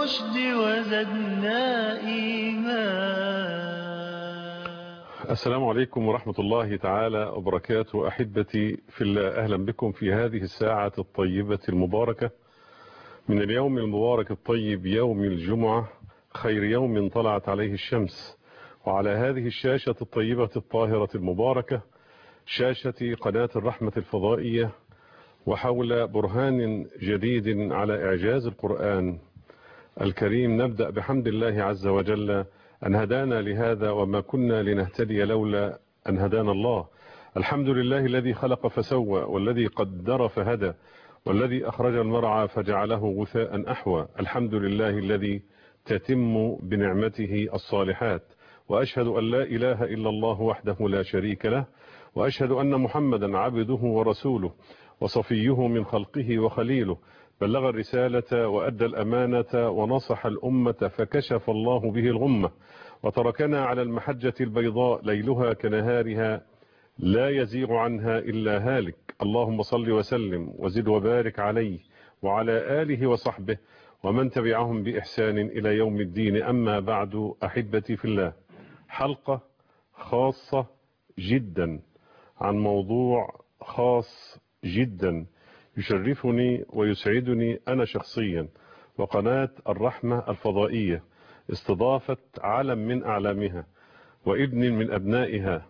الرشد وزدنا إيمان السلام عليكم ورحمة الله تعالى وبركاته أحبتي في الله أهلا بكم في هذه الساعة الطيبة المباركة من اليوم المبارك الطيب يوم الجمعة خير يوم طلعت عليه الشمس وعلى هذه الشاشة الطيبة الطاهرة المباركة شاشة قناة الرحمة الفضائية وحول برهان جديد على إعجاز القرآن الكريم نبدأ بحمد الله عز وجل أن هدانا لهذا وما كنا لنهتدي لولا أن هدانا الله الحمد لله الذي خلق فسوى والذي قدر فهدى والذي أخرج المرعى فجعله غثاء أحوى الحمد لله الذي تتم بنعمته الصالحات وأشهد أن لا إله إلا الله وحده لا شريك له وأشهد أن محمدا عبده ورسوله وصفيه من خلقه وخليله بلغ الرسالة وأدى الأمانة ونصح الأمة فكشف الله به الغمة وتركنا على المحجة البيضاء ليلها كنهارها لا يزيغ عنها إلا هالك اللهم صل وسلم وزد وبارك عليه وعلى آله وصحبه ومن تبعهم بإحسان إلى يوم الدين أما بعد أحبتي في الله حلقة خاصة جدا عن موضوع خاص جدا يشرفني ويسعدني أنا شخصيا وقناة الرحمة الفضائية استضافت علم من أعلامها وابن من أبنائها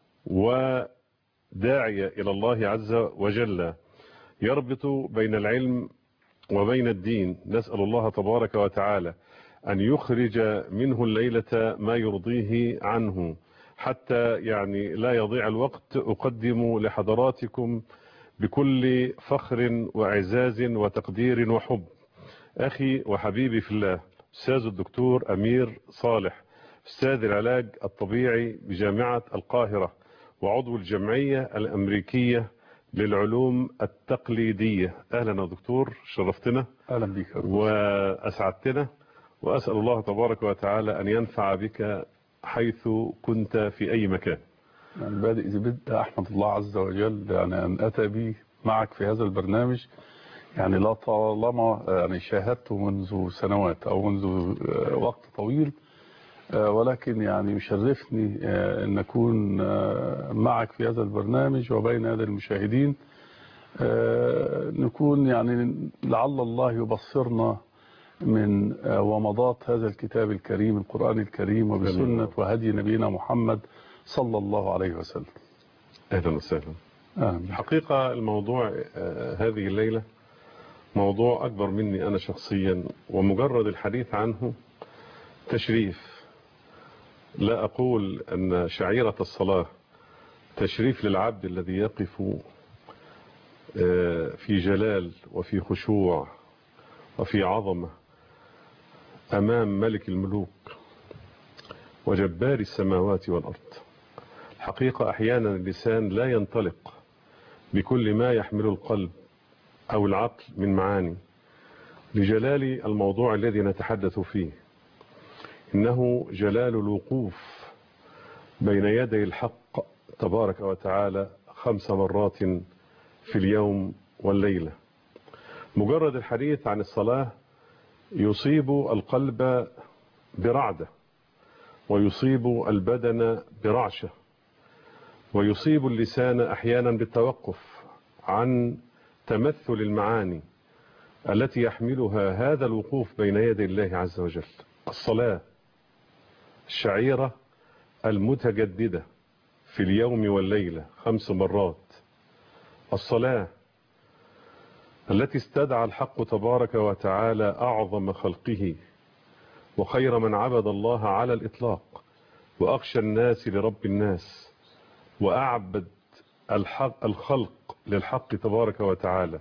وداعية إلى الله عز وجل يربط بين العلم وبين الدين نسأل الله تبارك وتعالى أن يخرج منه الليلة ما يرضيه عنه حتى يعني لا يضيع الوقت أقدم لحضراتكم بكل فخر وإعزاز وتقدير وحب أخي وحبيبي في الله أستاذ الدكتور أمير صالح أستاذ العلاج الطبيعي بجامعة القاهرة وعضو الجمعية الأمريكية للعلوم التقليدية أهلا يا دكتور شرفتنا أهلا بك وأسعدتنا وأسأل الله تبارك وتعالى أن ينفع بك حيث كنت في أي مكان يعني بادئ ذي بدء أحمد الله عز وجل يعني أن أتى بي معك في هذا البرنامج يعني لا طالما يعني شاهدته منذ سنوات أو منذ وقت طويل ولكن يعني يشرفني أن أكون معك في هذا البرنامج وبين هذا المشاهدين نكون يعني لعل الله يبصرنا من ومضات هذا الكتاب الكريم القرآن الكريم وبسنة وهدي نبينا محمد صلى الله عليه وسلم أهلا وسهلا الحقيقة الموضوع هذه الليلة موضوع أكبر مني أنا شخصيا ومجرد الحديث عنه تشريف لا أقول أن شعيرة الصلاة تشريف للعبد الذي يقف في جلال وفي خشوع وفي عظمة أمام ملك الملوك وجبار السماوات والأرض الحقيقة أحيانا اللسان لا ينطلق بكل ما يحمل القلب أو العقل من معاني لجلال الموضوع الذي نتحدث فيه إنه جلال الوقوف بين يدي الحق تبارك وتعالى خمس مرات في اليوم والليلة مجرد الحديث عن الصلاة يصيب القلب برعدة ويصيب البدن برعشة ويصيب اللسان أحيانا بالتوقف عن تمثل المعاني التي يحملها هذا الوقوف بين يدي الله عز وجل الصلاة الشعيرة المتجددة في اليوم والليلة خمس مرات الصلاة التي استدعى الحق تبارك وتعالى أعظم خلقه وخير من عبد الله على الإطلاق وأخشى الناس لرب الناس وأعبد الحق الخلق للحق تبارك وتعالى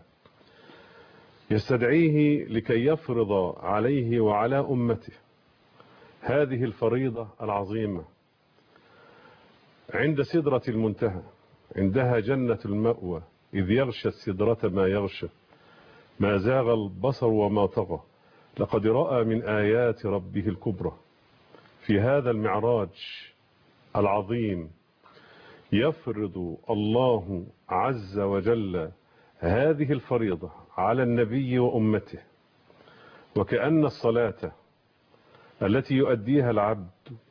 يستدعيه لكي يفرض عليه وعلى أمته هذه الفريضة العظيمة عند سدرة المنتهى عندها جنة المأوى إذ يغشى السدرة ما يغشى ما زاغ البصر وما طغى لقد رأى من آيات ربه الكبرى في هذا المعراج العظيم يفرض الله عز وجل هذه الفريضة على النبي وأمته وكأن الصلاة التي يؤديها العبد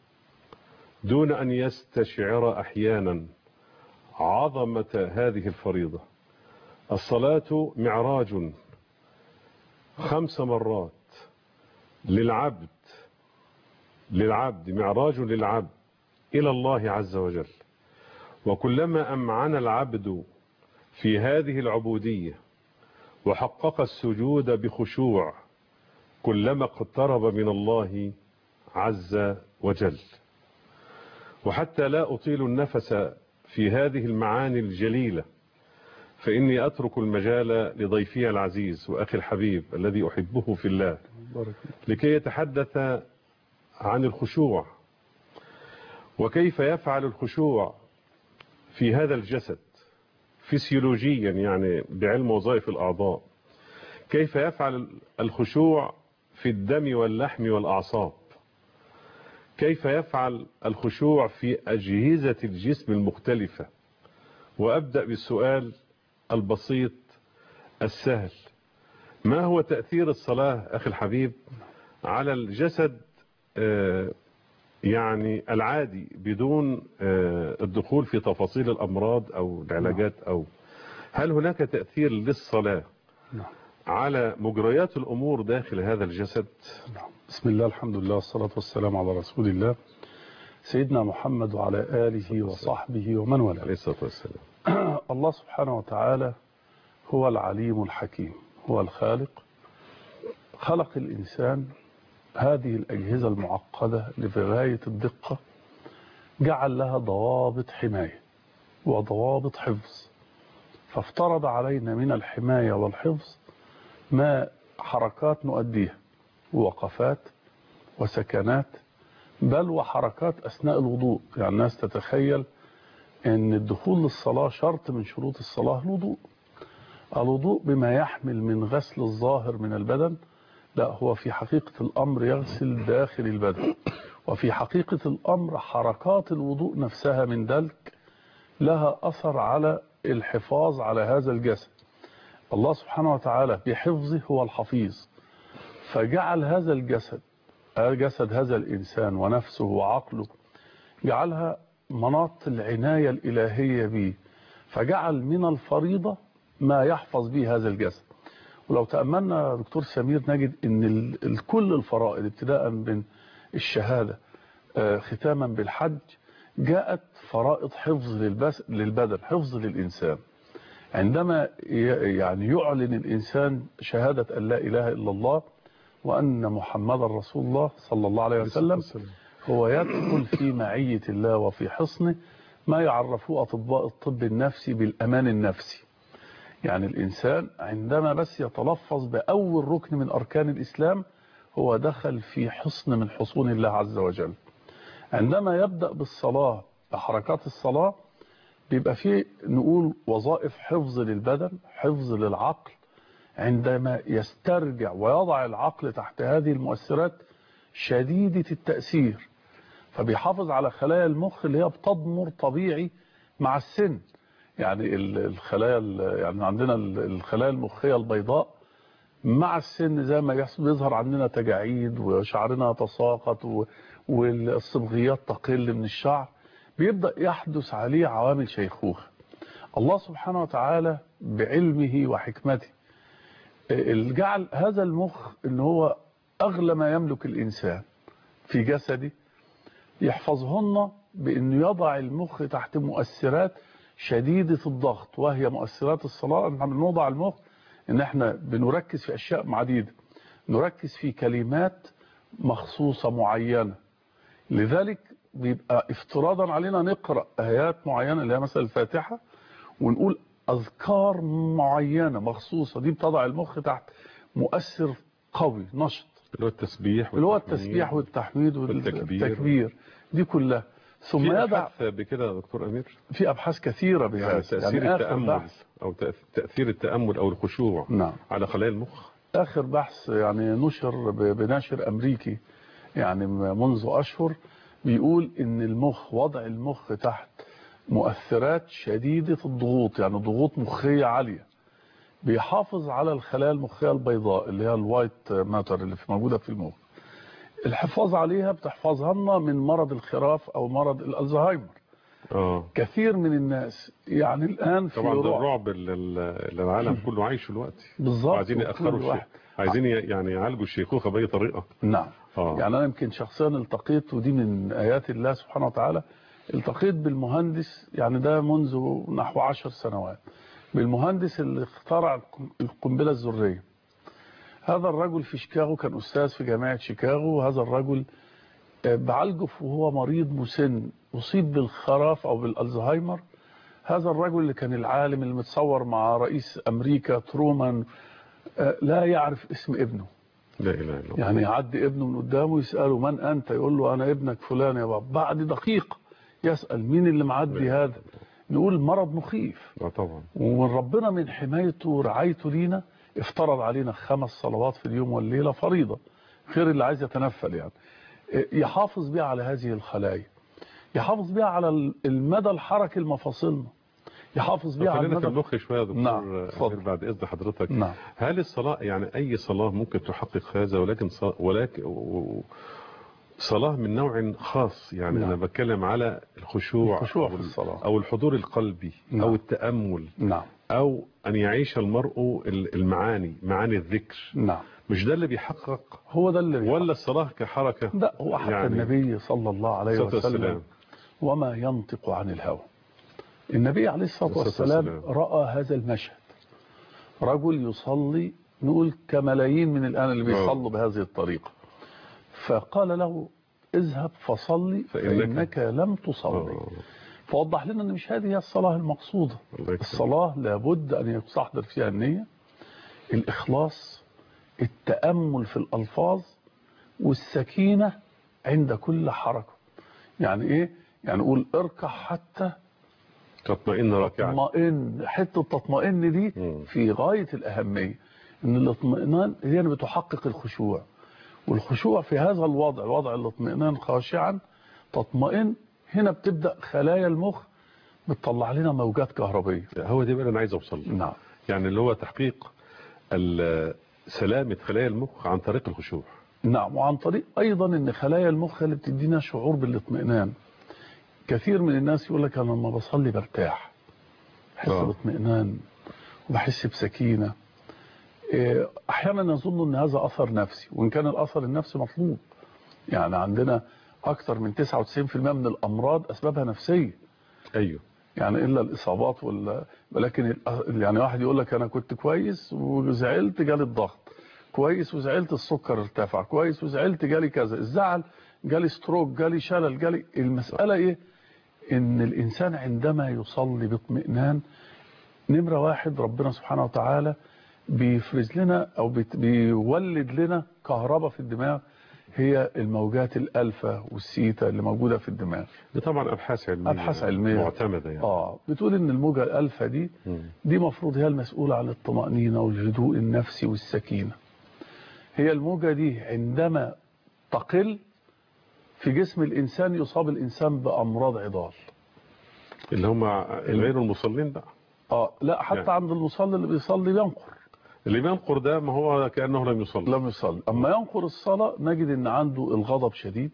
دون أن يستشعر أحيانا عظمة هذه الفريضة الصلاة معراج خمس مرات للعبد للعبد معراج للعبد إلى الله عز وجل وكلما أمعن العبد في هذه العبودية وحقق السجود بخشوع كلما اقترب من الله عز وجل وحتى لا أطيل النفس في هذه المعاني الجليلة فإني أترك المجال لضيفي العزيز وأخي الحبيب الذي أحبه في الله بارك لكي يتحدث عن الخشوع وكيف يفعل الخشوع في هذا الجسد فسيولوجيا يعني بعلم وظائف الأعضاء كيف يفعل الخشوع في الدم واللحم والأعصاب كيف يفعل الخشوع في أجهزة الجسم المختلفة وأبدأ بالسؤال البسيط السهل ما هو تأثير الصلاة أخي الحبيب على الجسد آه، يعني العادي بدون آه، الدخول في تفاصيل الأمراض أو العلاجات أو هل هناك تأثير للصلاة نعم. على مجريات الأمور داخل هذا الجسد نعم. بسم الله الحمد لله والصلاة والسلام على رسول الله سيدنا محمد وعلى آله وصحبه ومن والاه عليه الصلاة والسلام الله سبحانه وتعالى هو العليم الحكيم هو الخالق خلق الإنسان هذه الأجهزة المعقدة لغاية الدقة جعل لها ضوابط حماية وضوابط حفظ فافترض علينا من الحماية والحفظ ما حركات نؤديها ووقفات وسكنات بل وحركات أثناء الوضوء يعني الناس تتخيل أن الدخول للصلاة شرط من شروط الصلاة الوضوء الوضوء بما يحمل من غسل الظاهر من البدن لا هو في حقيقة الأمر يغسل داخل البدن وفي حقيقة الأمر حركات الوضوء نفسها من دلك لها أثر على الحفاظ على هذا الجسد الله سبحانه وتعالى بحفظه هو الحفيظ فجعل هذا الجسد جسد هذا الإنسان ونفسه وعقله جعلها مناط العناية الإلهية به فجعل من الفريضة ما يحفظ به هذا الجسد ولو تأملنا دكتور سمير نجد ان ال- ال- كل الفرائض ابتداء من الشهادة آه، ختاما بالحج جاءت فرائض حفظ للبس للبدن حفظ للإنسان عندما ي- يعني يعلن الإنسان شهادة أن لا إله إلا الله وأن محمد رسول الله صلى الله عليه وسلم هو يدخل في معية الله وفي حصنه ما يعرفه أطباء الطب النفسي بالأمان النفسي يعني الإنسان عندما بس يتلفظ بأول ركن من أركان الإسلام هو دخل في حصن من حصون الله عز وجل عندما يبدأ بالصلاة بحركات الصلاة بيبقى فيه نقول وظائف حفظ للبدن حفظ للعقل عندما يسترجع ويضع العقل تحت هذه المؤثرات شديدة التأثير فبيحافظ على خلايا المخ اللي هي بتضمر طبيعي مع السن يعني ال- الخلايا ال- يعني عندنا ال- الخلايا المخية البيضاء مع السن زي ما يحصل بيظهر عندنا تجاعيد وشعرنا يتساقط و- والصبغيات تقل من الشعر بيبدأ يحدث عليه عوامل شيخوخة الله سبحانه وتعالى بعلمه وحكمته جعل هذا المخ ان هو اغلى ما يملك الانسان في جسده يحفظهن بانه يضع المخ تحت مؤثرات شديدة الضغط وهي مؤثرات الصلاة احنا بنوضع المخ ان احنا بنركز في اشياء عديدة نركز في كلمات مخصوصة معينة لذلك بيبقى افتراضا علينا نقرأ آيات معينة اللي هي مثلا الفاتحة ونقول أذكار معينة مخصوصة دي بتضع المخ تحت مؤثر قوي نشط اللي هو التسبيح اللي هو والتحميد. التسبيح والتحميد والتكبير. والتكبير دي كلها ثم في يضع أبحاث بكده يا دكتور أمير في أبحاث كثيرة يعني بهذا تأثير يعني آخر التأمل بحث أو تأث- تأثير التأمل أو الخشوع نعم على خلايا المخ آخر بحث يعني نشر ب- بناشر أمريكي يعني منذ أشهر بيقول إن المخ وضع المخ تحت مؤثرات شديدة الضغوط يعني ضغوط مخية عالية بيحافظ على الخلايا المخيه البيضاء اللي هي الوايت ماتر اللي في موجوده في المخ الحفاظ عليها بتحفظها لنا من مرض الخراف او مرض الالزهايمر اه كثير من الناس يعني الان في طبعا ده رعب الرعب اللي اللي العالم كله عايشه دلوقتي بالظبط عايزين وكل ياخروا الشيء واحد. عايزين ي- يعني يعالجوا الشيخوخه باي طريقه نعم اه يعني انا يمكن شخصيا التقيت ودي من ايات الله سبحانه وتعالى التقيت بالمهندس يعني ده منذ نحو عشر سنوات بالمهندس اللي اخترع القم- القنبله الذريه هذا الرجل في شيكاغو كان استاذ في جامعه شيكاغو وهذا الرجل آه، بعالجه وهو مريض مسن اصيب بالخراف او بالالزهايمر هذا الرجل اللي كان العالم اللي متصور مع رئيس امريكا ترومان آه، لا يعرف اسم ابنه لا اله الا الله يعني يعدي ابنه من قدامه يسأله من أنت يقول له أنا ابنك فلان يا بابا بعد دقيقة يسأل مين اللي معدي هذا نقول مرض مخيف اه طبعا وربنا من حمايته ورعايته لينا افترض علينا خمس صلوات في اليوم والليلة فريضة خير اللي عايز يتنفل يعني يحافظ بها على هذه الخلايا يحافظ بها على المدى الحركي المفاصلنا يحافظ طب بها على خلينا في المدى المخ شويه يا دكتور نعم، آه، اتفضل. أمير بعد اذن حضرتك نعم هل الصلاة يعني أي صلاة ممكن تحقق هذا ولكن صلاة ولكن و- صلاة من نوع خاص يعني نعم. أنا بتكلم على الخشوع الخشوع أو في ال- الصلاة. أو الحضور القلبي نعم. أو التأمل نعم أو أن يعيش المرء ال- المعاني معاني الذكر نعم مش ده اللي بيحقق هو ده اللي ولا الصلاة كحركة لا هو حتى يعني النبي صلى الله عليه الصلاة وسلم والسلام. وما ينطق عن الهوى النبي عليه الصلاة الصلاة والسلام والسلام. رأى هذا المشهد رجل يصلي نقول كملايين من الآن اللي بيصلوا بهذه الطريقة فقال له اذهب فصلي فإنك- فإنك لم تصلي آه، فوضح لنا أن مش هذه هي الصلاة المقصودة الله يكرمك. الصلاة لابد أن يستحضر فيها النية الإخلاص التأمل في الألفاظ والسكينة عند كل حركة يعني إيه؟ يعني نقول اركع حتى تطمئن راكعا تطمئن حتة تطمئن دي مم. في غاية الأهمية إن الاطمئنان هي اللي بتحقق الخشوع والخشوع في هذا الوضع وضع الاطمئنان خاشعا تطمئن هنا بتبدأ خلايا المخ بتطلع لنا موجات كهربية هو ده بقى اللي أنا عايز أوصل له نعم يعني اللي هو تحقيق ال- سلامة خلايا المخ عن طريق الخشوع نعم وعن طريق أيضا أن خلايا المخ اللي بتدينا شعور بالاطمئنان كثير من الناس يقول لك أنا لما بصلي برتاح بحس آه. باطمئنان وبحس بسكينة إيه، أحيانا يظن أن هذا أثر نفسي وإن كان الأثر النفسي مطلوب يعني عندنا أكثر من 99% من الأمراض أسبابها نفسية أيوه يعني إلا الإصابات ولا ولكن ال- يعني واحد يقول لك أنا كنت كويس وزعلت جالي الضغط كويس وزعلت السكر ارتفع كويس وزعلت جالي كذا الزعل جالي ستروك جالي شلل جالي المسألة إيه إن الإنسان عندما يصلي باطمئنان نمرة واحد ربنا سبحانه وتعالى بيفرز لنا أو بت- بيولد لنا كهرباء في الدماغ هي الموجات الألفا والسيتا اللي موجودة في الدماغ دي طبعا أبحاث علمية أبحاث علمية. معتمدة يعني آه بتقول إن الموجة الألفا دي مم. دي مفروض هي المسؤولة عن الطمأنينة والهدوء النفسي والسكينة هي الموجة دي عندما تقل في جسم الإنسان يصاب الإنسان بأمراض عضال اللي هم غير المصلين بقى آه لا حتى يعني. عند المصلي اللي بيصلي بينقر اللي بينقر ده ما هو كأنه لم يصلي لم يصلي أما ينقر الصلاة نجد إن عنده الغضب شديد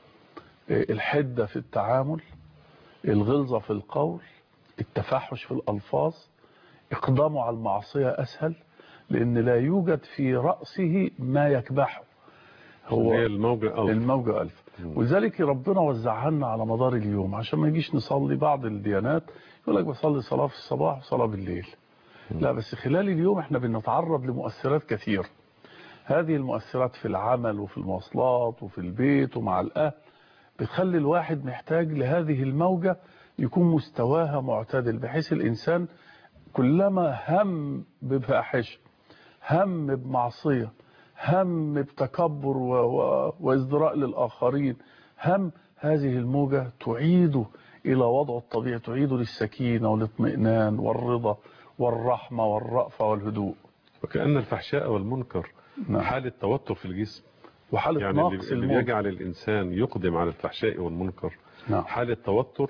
آه، الحدة في التعامل الغلظة في القول التفحش في الألفاظ إقدامه على المعصية أسهل لأن لا يوجد في رأسه ما يكبحه هو هي الموجة ألف الموجة ألف مم. ولذلك ربنا وزعها لنا على مدار اليوم عشان ما يجيش نصلي بعض الديانات يقول لك بصلي صلاة في الصباح وصلاة بالليل لا بس خلال اليوم احنا بنتعرض لمؤثرات كثيرة هذه المؤثرات في العمل وفي المواصلات وفي البيت ومع الأهل بتخلي الواحد محتاج لهذه الموجة يكون مستواها معتدل بحيث الإنسان كلما هم بفاحشة هم بمعصية هم بتكبر و... و... وازدراء للآخرين هم هذه الموجة تعيده إلى وضعه الطبيعي تعيده للسكينة والاطمئنان والرضا والرحمة والرأفة والهدوء وكأن الفحشاء والمنكر نعم. حالة توتر في الجسم وحالة يعني اللي, نقص اللي الموجة بيجعل الإنسان يقدم على الفحشاء والمنكر نعم. حالة توتر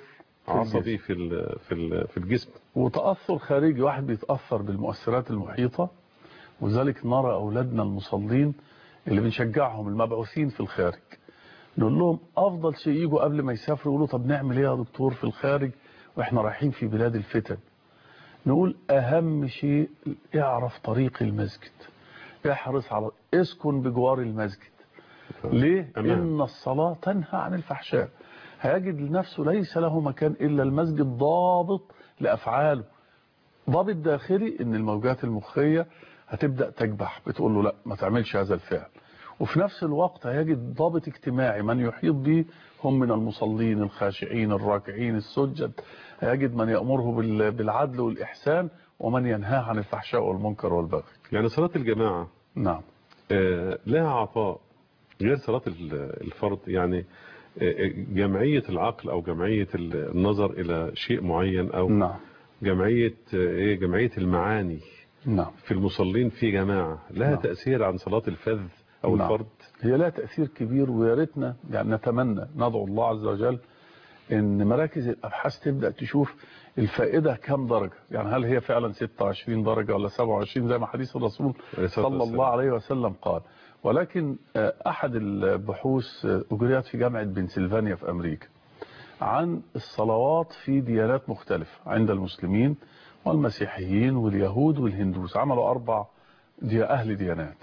عصبي في ال- في ال- في الجسم وتأثر خارجي واحد بيتأثر بالمؤثرات المحيطة وذلك نرى أولادنا المصلين اللي بنشجعهم المبعوثين في الخارج نقول لهم أفضل شيء يجوا قبل ما يسافروا يقولوا طب نعمل إيه يا دكتور في الخارج وإحنا رايحين في بلاد الفتن نقول أهم شيء اعرف طريق المسجد احرص على اسكن بجوار المسجد ليه؟ تمام. إن الصلاة تنهى عن الفحشاء هيجد لنفسه ليس له مكان إلا المسجد ضابط لأفعاله ضابط داخلي إن الموجات المخية هتبدأ تكبح بتقول له لا ما تعملش هذا الفعل وفي نفس الوقت هيجد ضابط اجتماعي من يحيط به هم من المصلين الخاشعين الراكعين السجد هيجد من يأمره بال- بالعدل والإحسان ومن ينهاه عن الفحشاء والمنكر والبغي يعني صلاة الجماعة نعم آه، لها عطاء غير صلاة ال- الفرد يعني آه، جمعية العقل أو جمعية النظر إلى شيء معين أو نعم جمعية آه، إيه جمعية المعاني نعم في المصلين في جماعة لها نعم. تأثير عن صلاة الفذ أو نعم. الفرد هي لها تأثير كبير ويا ريتنا يعني نتمنى ندعو الله عز وجل ان مراكز الابحاث تبدا تشوف الفائده كم درجه يعني هل هي فعلا 26 درجه ولا 27 زي ما حديث الرسول عليه الصلاة صلى والسلام. الله عليه وسلم قال ولكن آه، احد البحوث آه، اجريت في جامعه بنسلفانيا في امريكا عن الصلوات في ديانات مختلفه عند المسلمين والمسيحيين واليهود والهندوس عملوا اربع دي اهل ديانات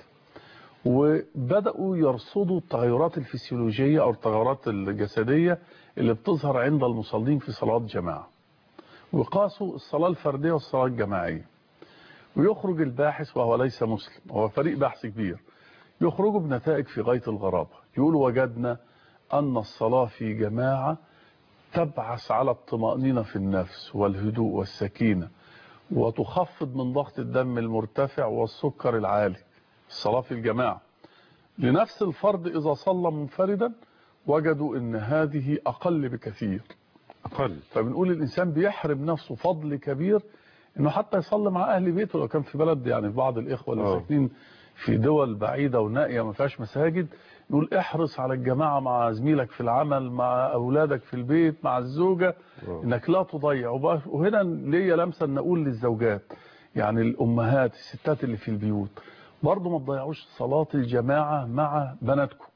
وبدأوا يرصدوا التغيرات الفسيولوجية أو التغيرات الجسدية اللي بتظهر عند المصلين في صلاة جماعة وقاسوا الصلاة الفردية والصلاة الجماعية ويخرج الباحث وهو ليس مسلم هو فريق بحث كبير يخرجوا بنتائج في غاية الغرابة يقول وجدنا أن الصلاة في جماعة تبعث على الطمأنينة في النفس والهدوء والسكينة وتخفض من ضغط الدم المرتفع والسكر العالي الصلاة في الجماعة لنفس الفرد إذا صلى منفردا وجدوا أن هذه أقل بكثير أقل فبنقول الإنسان بيحرم نفسه فضل كبير أنه حتى يصلي مع أهل بيته لو كان في بلد يعني في بعض الإخوة اللي آه. ساكنين في دول بعيدة ونائية ما فيهاش مساجد نقول احرص على الجماعة مع زميلك في العمل مع أولادك في البيت مع الزوجة آه. انك لا تضيع وبقى- وهنا ليا لمسه ان اقول للزوجات يعني الامهات الستات اللي في البيوت برضه ما تضيعوش صلاه الجماعه مع بناتكم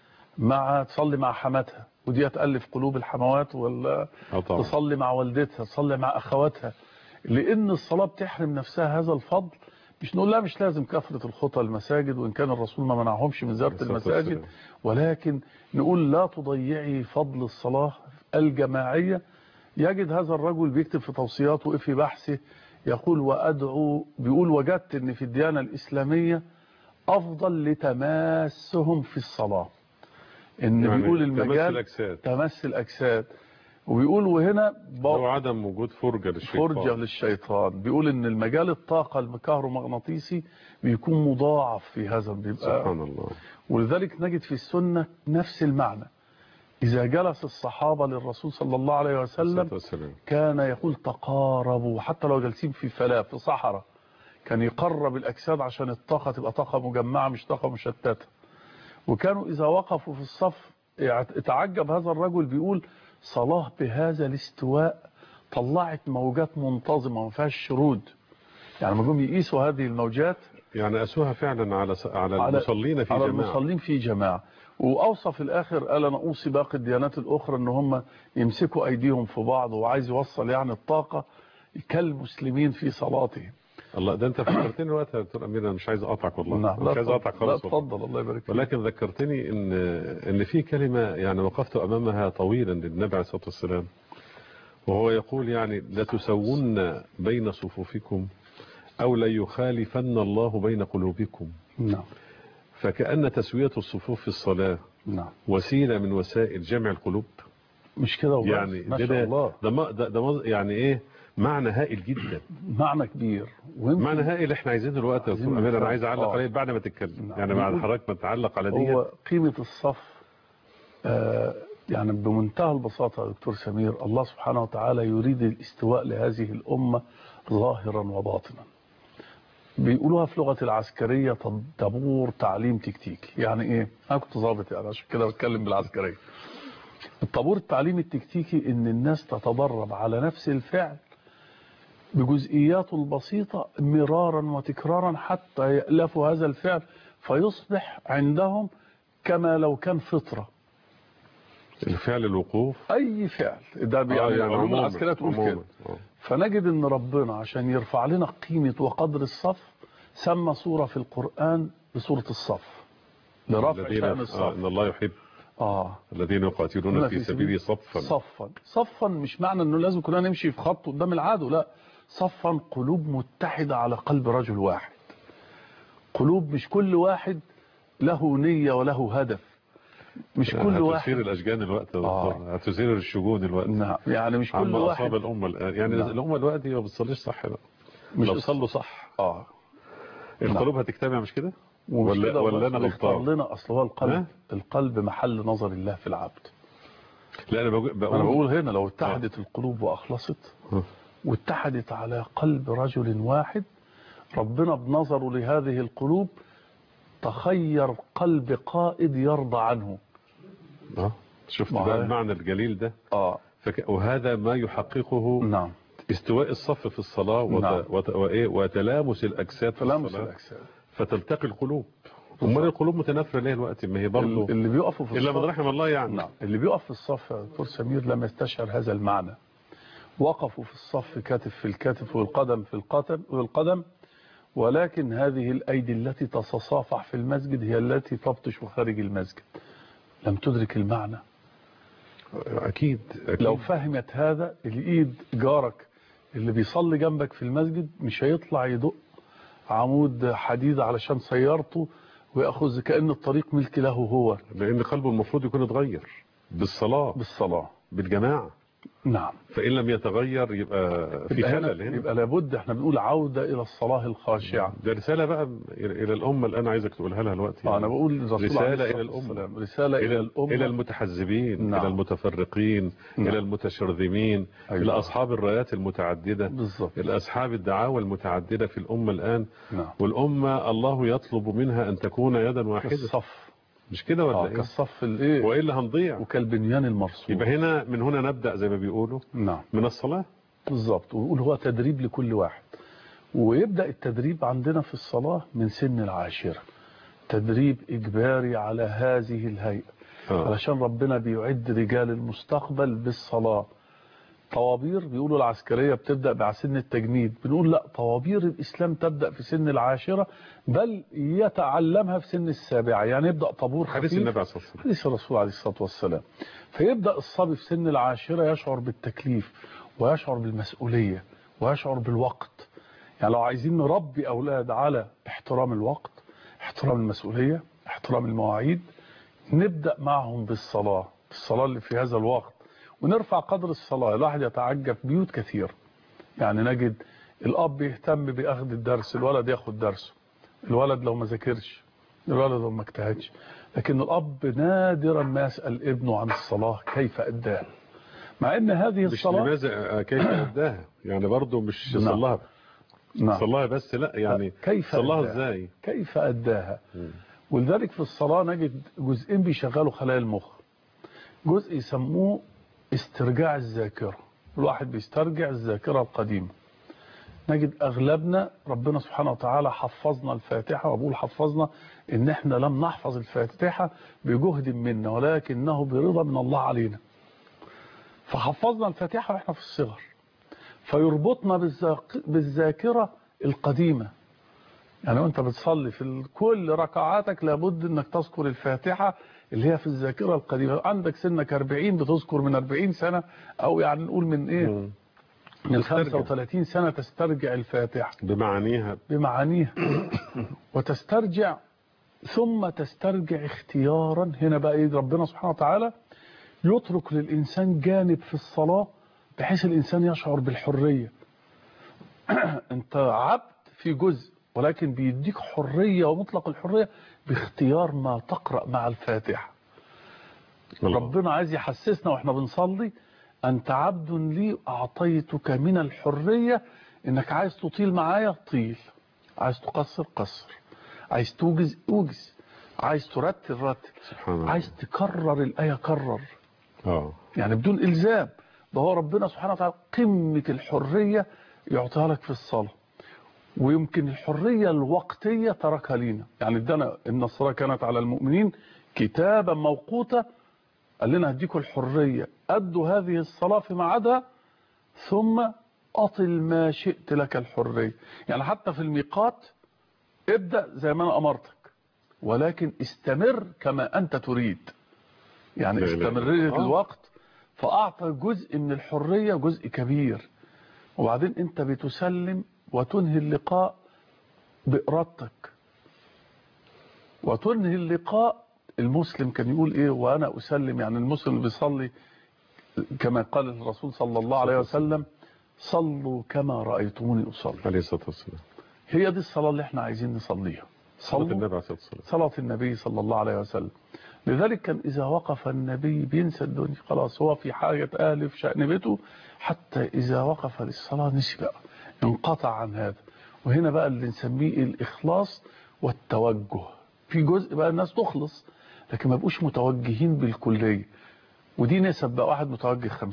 مع تصلي مع حماتها ودي تالف قلوب الحموات ولا آه طبعا تصلي مع والدتها تصلي مع اخواتها لان الصلاه بتحرم نفسها هذا الفضل مش نقول لا مش لازم كثره الخطى المساجد وان كان الرسول ما منعهمش من زياره الصلاة المساجد والسلام. ولكن نقول لا تضيعي فضل الصلاة الجماعية يجد هذا الرجل بيكتب في توصياته في بحثه يقول وأدعو بيقول وجدت ان في الديانة الإسلامية أفضل لتماسهم في الصلاة ان يعني بيقول تمس المجال الأجساد تمس الأجساد وبيقول وهنا لو عدم وجود فرجة للشيطان فرجة للشيطان بيقول ان المجال الطاقة الكهرومغناطيسي بيكون مضاعف في هذا بيبقى سبحان الله ولذلك نجد في السنة نفس المعنى إذا جلس الصحابة للرسول صلى الله عليه وسلم الصلاة والسلام كان يقول تقاربوا حتى لو جالسين في فلاة في صحراء كان يقرب الأجساد عشان الطاقة تبقى طاقة مجمعة مش طاقة مشتتة وكانوا إذا وقفوا في الصف اتعجب هذا الرجل بيقول صلاة بهذا الاستواء طلعت موجات منتظمة ما فيهاش شرود يعني لما جم يقيسوا هذه الموجات يعني أسوها فعلا على على على- المصلين في على جماعة المصلين في جماعة وأوصى في الآخر قال أنا أوصي باقي الديانات الأخرى أن هم يمسكوا أيديهم في بعض وعايز يوصل يعني الطاقة كالمسلمين في صلاتهم الله ده انت فكرتني وقتها يا دكتور امير انا مش عايز اقطعك والله نعم مش عايز اقطعك لا خالص والله. اتفضل الله يبارك فيك ولكن ذكرتني ان ان في كلمه يعني وقفت امامها طويلا للنبي عليه الصلاه والسلام وهو يقول يعني لتسون بين صفوفكم او ليخالفن الله بين قلوبكم نعم فكأن تسوية الصفوف في الصلاة نعم وسيلة من وسائل جمع القلوب مش كده وبس يعني ما ده شاء ده الله ده, ما- ده, ده مز- يعني ايه معنى هائل جدا معنى كبير ويمكن معنى هائل احنا عايزينه دلوقتي يا دكتور عايزين امير انا نفهم. عايز اعلق آه. عليه بعد ما تتكلم نعم. يعني بعد نقول- حضرتك ما تعلق على دي هو قيمة الصف آه يعني بمنتهى البساطة يا دكتور سمير الله سبحانه وتعالى يريد الاستواء لهذه الأمة ظاهرا وباطنا بيقولوها في لغة العسكرية تدبور تعليم تكتيكي يعني ايه انا كنت ضابط يعني عشان كده بتكلم بالعسكرية الطابور التعليمي التكتيكي ان الناس تتدرب على نفس الفعل بجزئياته البسيطة مرارا وتكرارا حتى يألفوا هذا الفعل فيصبح عندهم كما لو كان فطرة الفعل الوقوف أي فعل ده آه، يعني العلوم عموماً، العسكرية تقول كده عموماً. آه. فنجد ان ربنا عشان يرفع لنا قيمة وقدر الصف سمى سورة في القرآن بسورة الصف لرفع الذين شأن آه، الصف ان الله يحب آه الذين يقاتلون في سبيله صفا صفا صفا مش معنى انه لازم كلنا نمشي في خط قدام العدو لا صفا قلوب متحدة على قلب رجل واحد قلوب مش كل واحد له نية وله هدف مش كل هتثير واحد الاشجان الوقت يا آه. دكتور هتثير الشجون الوقت نعم يعني مش كل عما اصاب واحد الامه الان يعني نعم. الامه دلوقتي ما بتصليش صح بقى مش لو الص- صلوا صح اه القلوب هتجتمع مش كده ومش ولا كده ولا وبس، انا بيختار غلطان لنا اصل هو القلب ها؟ القلب محل نظر الله في العبد لا انا بقول, انا بقول هنا لو اتحدت القلوب واخلصت آه. واتحدت على قلب رجل واحد ربنا بنظره لهذه القلوب تخير قلب قائد يرضى عنه اه شفت ما بقى هي- المعنى الجليل ده اه فك... وهذا ما يحققه نعم استواء الصف في الصلاة وت... نعم. وت... وإيه؟ وتلامس الأجساد في تلامس الصلاة الاجساد فتلتقي القلوب امال القلوب متنافرة ليه الوقت ما هي برضه اللي بيقفوا في إلا من الصف رحم الله يعني نعم اللي بيقف في الصف يا دكتور سمير لم يستشعر هذا المعنى وقفوا في الصف كتف في الكتف والقدم في القدم والقدم ولكن هذه الأيدي التي تتصافح في المسجد هي التي تبطش خارج المسجد لم تدرك المعنى أكيد, أكيد. لو فهمت هذا الإيد جارك اللي بيصلي جنبك في المسجد مش هيطلع يدق عمود حديد علشان سيارته ويأخذ كأن الطريق ملك له هو لأن قلبه المفروض يكون اتغير بالصلاة بالصلاة بالجماعة نعم فإن لم يتغير يبقى في يبقى, خلل هنا هنا يبقى لابد احنا بنقول عودة إلى الصلاة الخاشعة ده رسالة بقى إلى إلى الأمة اللي أنا عايزك تقولها لها دلوقتي آه، أنا بقول الرسول رسالة عليه إلى الصلاة الأمة. والسلام. رسالة إلى إلى الأمة إلى المتحزبين نعم. إلى المتفرقين نعم. إلى المتشرذمين أيوة. إلى أصحاب الرايات المتعددة بالظبط إلى أصحاب الدعاوى المتعددة في الأمة الآن نعم والأمة الله يطلب منها أن تكون يدا واحدة كالصف مش كده آه ولا إيه كالصف الإيه وإلا هنضيع وكالبنيان المرصوص يبقى هنا من هنا نبدأ زي ما بيقولوا نعم من الصلاة بالظبط ويقول هو تدريب لكل واحد ويبدأ التدريب عندنا في الصلاة من سن العاشرة تدريب إجباري على هذه الهيئة آه. علشان ربنا بيعد رجال المستقبل بالصلاة طوابير بيقولوا العسكرية بتبدأ مع سن التجنيد بنقول لا طوابير الإسلام تبدأ في سن العاشرة بل يتعلمها في سن السابعة يعني يبدأ طابور حديث خفيف النبي عليه الصلاة والسلام حديث الرسول عليه الصلاة والسلام فيبدأ الصبي في سن العاشرة يشعر بالتكليف ويشعر بالمسؤولية ويشعر بالوقت يعني لو عايزين نربي أولاد على احترام الوقت احترام المسؤولية احترام المواعيد نبدأ معهم بالصلاة الصلاة اللي في هذا الوقت ونرفع قدر الصلاة الواحد يتعجب بيوت كثير يعني نجد الأب يهتم بأخذ الدرس الولد ياخد درسه الولد لو ما ذاكرش الولد لو ما اجتهدش لكن الأب نادرا ما يسأل ابنه عن الصلاة كيف أداها مع ان هذه مش الصلاة لماذا كيف أداها يعني برضه مش نعم. صلاها نعم صلاها بس لا يعني كيف صلاها أداها؟ ازاي كيف أداها مم. ولذلك في الصلاة نجد جزئين بيشغلوا خلايا المخ جزء يسموه استرجاع الذاكرة الواحد بيسترجع الذاكرة القديمة نجد أغلبنا ربنا سبحانه وتعالى حفظنا الفاتحة وأقول حفظنا إن إحنا لم نحفظ الفاتحة بجهد منا ولكنه برضا من الله علينا فحفظنا الفاتحة وإحنا في الصغر فيربطنا بالذاك- بالذاكرة القديمة يعني وانت بتصلي في ال- كل ركعاتك لابد انك تذكر الفاتحة اللي هي في الذاكرة القديمة عندك سنك 40 بتذكر من 40 سنة او يعني نقول من ايه مم. من تسترجع. 35 سنة تسترجع الفاتحة بمعانيها بمعانيها وتسترجع ثم تسترجع اختيارا هنا بقى ايه ربنا سبحانه وتعالى يترك للإنسان جانب في الصلاة بحيث الإنسان يشعر بالحرية انت عبد في جزء ولكن بيديك حرية ومطلق الحرية باختيار ما تقرأ مع الفاتحة الله. ربنا عايز يحسسنا واحنا بنصلي أنت عبد لي أعطيتك من الحرية إنك عايز تطيل معايا طيل عايز تقصر قصر عايز توجز اوجز عايز ترتل رتل سبحان الله عايز تكرر الآية كرر اه يعني بدون إلزام ده هو ربنا سبحانه وتعالى قمة الحرية يعطيها لك في الصلاة ويمكن الحرية الوقتية تركها لينا يعني ادانا إن الصلاة كانت على المؤمنين كتابا موقوتا قال لنا هديكم الحرية أدوا هذه الصلاة في ميعادها ثم أطل ما شئت لك الحرية يعني حتى في الميقات ابدأ زي ما أنا أمرتك ولكن استمر كما أنت تريد يعني لا، لا. استمرارية آه. الوقت فأعطى جزء من الحرية جزء كبير وبعدين أنت بتسلم وتنهي اللقاء بإرادتك وتنهي اللقاء المسلم كان يقول إيه وأنا أسلم يعني المسلم بيصلي كما قال الرسول صلى الله عليه وسلم صلوا كما رأيتموني أصلي عليه الصلاة والسلام هي دي الصلاة اللي احنا عايزين نصليها صلاة صلوا النبي عليه الصلاة والسلام صلاة النبي صلى الله عليه وسلم لذلك كان إذا وقف النبي بينسى الدنيا خلاص هو في حاجة أهل في شأن بيته حتى إذا وقف للصلاة نسي بقى انقطع عن هذا وهنا بقى اللي نسميه الإخلاص والتوجه في جزء بقى الناس تخلص لكن ما بقوش متوجهين بالكلية ودي نسب بقى واحد متوجه 50% 40%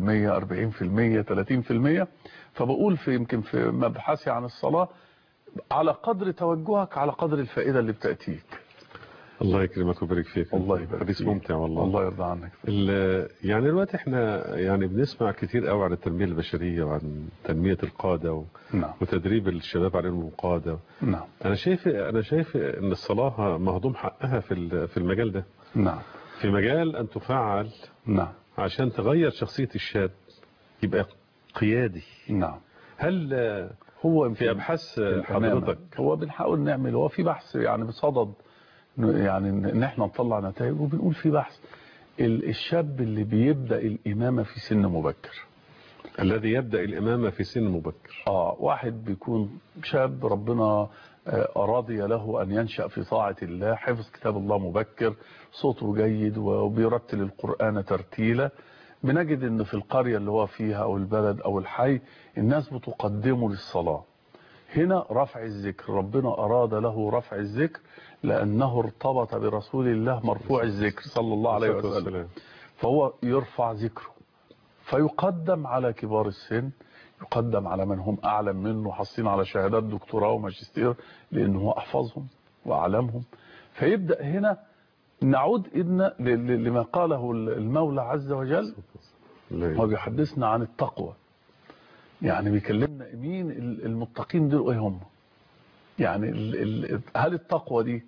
30% فبقول في يمكن في مبحثي عن الصلاة على قدر توجهك على قدر الفائدة اللي بتأتيك الله يكرمك ويبارك فيك الله يبارك حديث فيك. ممتع والله الله يرضى عنك ال- يعني دلوقتي احنا يعني بنسمع كتير قوي عن التنمية البشرية وعن تنمية القادة و- نعم وتدريب الشباب على علم القادة نعم انا شايف انا شايف ان الصلاة مهضوم حقها في ال- في المجال ده نعم في مجال ان تفعل نعم عشان تغير شخصية الشاب يبقى قيادي نعم هل آه، هو في يمكن ابحاث تماما. حضرتك هو بنحاول نعمل هو في بحث يعني بصدد إنه يعني ان إن احنا نطلع نتائج وبنقول في بحث ال- الشاب اللي بيبدأ الإمامة في سن مبكر الذي يبدأ الامامة في سن مبكر اه واحد بيكون شاب ربنا آه، أرادي له أن ينشأ في طاعة الله حفظ كتاب الله مبكر صوته جيد وبيرتل القرآن ترتيلا بنجد ان في القرية اللي هو فيها او البلد او الحي الناس بتقدمه للصلاة هنا رفع الذكر ربنا أراد له رفع الذكر لأنه ارتبط برسول الله مرفوع الذكر صلى الله عليه الصلاة وسلم والسلام. فهو يرفع ذكره فيقدم على كبار السن يقدم على من هم أعلم منه حاصلين على شهادات دكتوراه وماجستير لأنه هو أحفظهم وأعلمهم فيبدأ هنا نعود إن ل- ل- لما قاله المولى عز وجل لا هو بيحدثنا عن التقوى يعني بيكلمنا مين ال- المتقين دول ايه هم يعني ال ال هل التقوى دي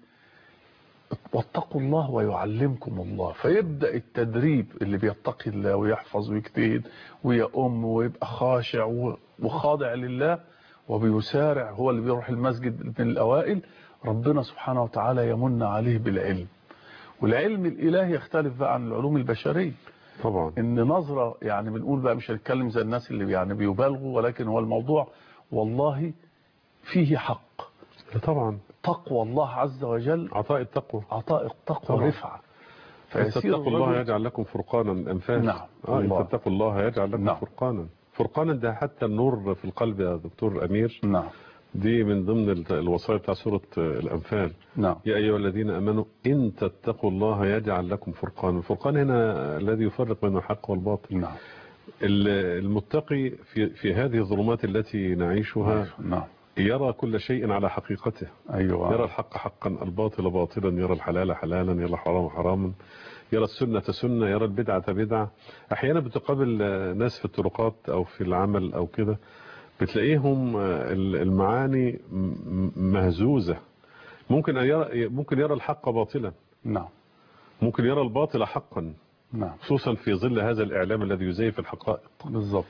واتقوا الله ويعلمكم الله فيبدأ التدريب اللي بيتقي الله ويحفظ ويجتهد ويأم ويبقى خاشع و- وخاضع لله وبيسارع هو اللي بيروح المسجد من الأوائل ربنا سبحانه وتعالى يمن عليه بالعلم والعلم الإلهي يختلف بقى عن العلوم البشرية طبعا ان نظرة يعني بنقول بقى مش هنتكلم زي الناس اللي يعني بيبالغوا ولكن هو الموضوع والله فيه حق طبعا تقوى الله عز وجل عطاء التقوى عطاء التقوى طبعا. رفعة إن فيسير تتقوا الله الرجل- يجعل لكم فرقانا الأنفال نعم. آه إن الله. تتقوا الله يجعل لكم نعم. فرقانا فرقانا ده حتى النور في القلب يا دكتور أمير نعم دي من ضمن ال- الوصايا بتاع سورة الأنفال نعم يا أيها الذين أمنوا إن تتقوا الله يجعل لكم فرقانا الفرقان هنا الذي يفرق بين الحق والباطل نعم ال- المتقي في, في هذه الظلمات التي نعيشها نعم يرى كل شيء على حقيقته ايوه يرى الحق حقا الباطل باطلا يرى الحلال حلالا يرى الحرام حراما يرى السنة سنة يرى البدعة بدعة أحيانا بتقابل آه، ناس في الطرقات أو في العمل أو كده بتلاقيهم آه، ال- المعاني م- م- مهزوزة ممكن أن يرى ممكن يرى الحق باطلا نعم ممكن يرى الباطل حقا نعم خصوصا في ظل هذا الإعلام الذي يزيف الحقائق بالظبط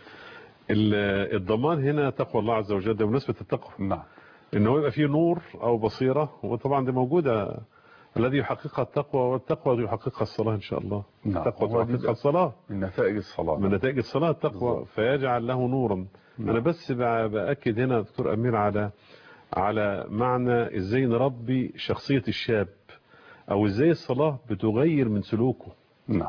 ال- الضمان هنا تقوى الله عز وجل ده بمناسبة التقوى نعم ان هو يبقى فيه نور او بصيرة وطبعا دي موجودة الذي يحققها التقوى والتقوى يحققها الصلاة ان شاء الله نعم. التقوى هو دي تحققها بقى الصلاة من نتائج الصلاة من نتائج الصلاة التقوى بالظبط. فيجعل له نورا نعم. انا بس بع- باكد هنا دكتور امير على على معنى ازاي نربي شخصية الشاب او ازاي الصلاة بتغير من سلوكه نعم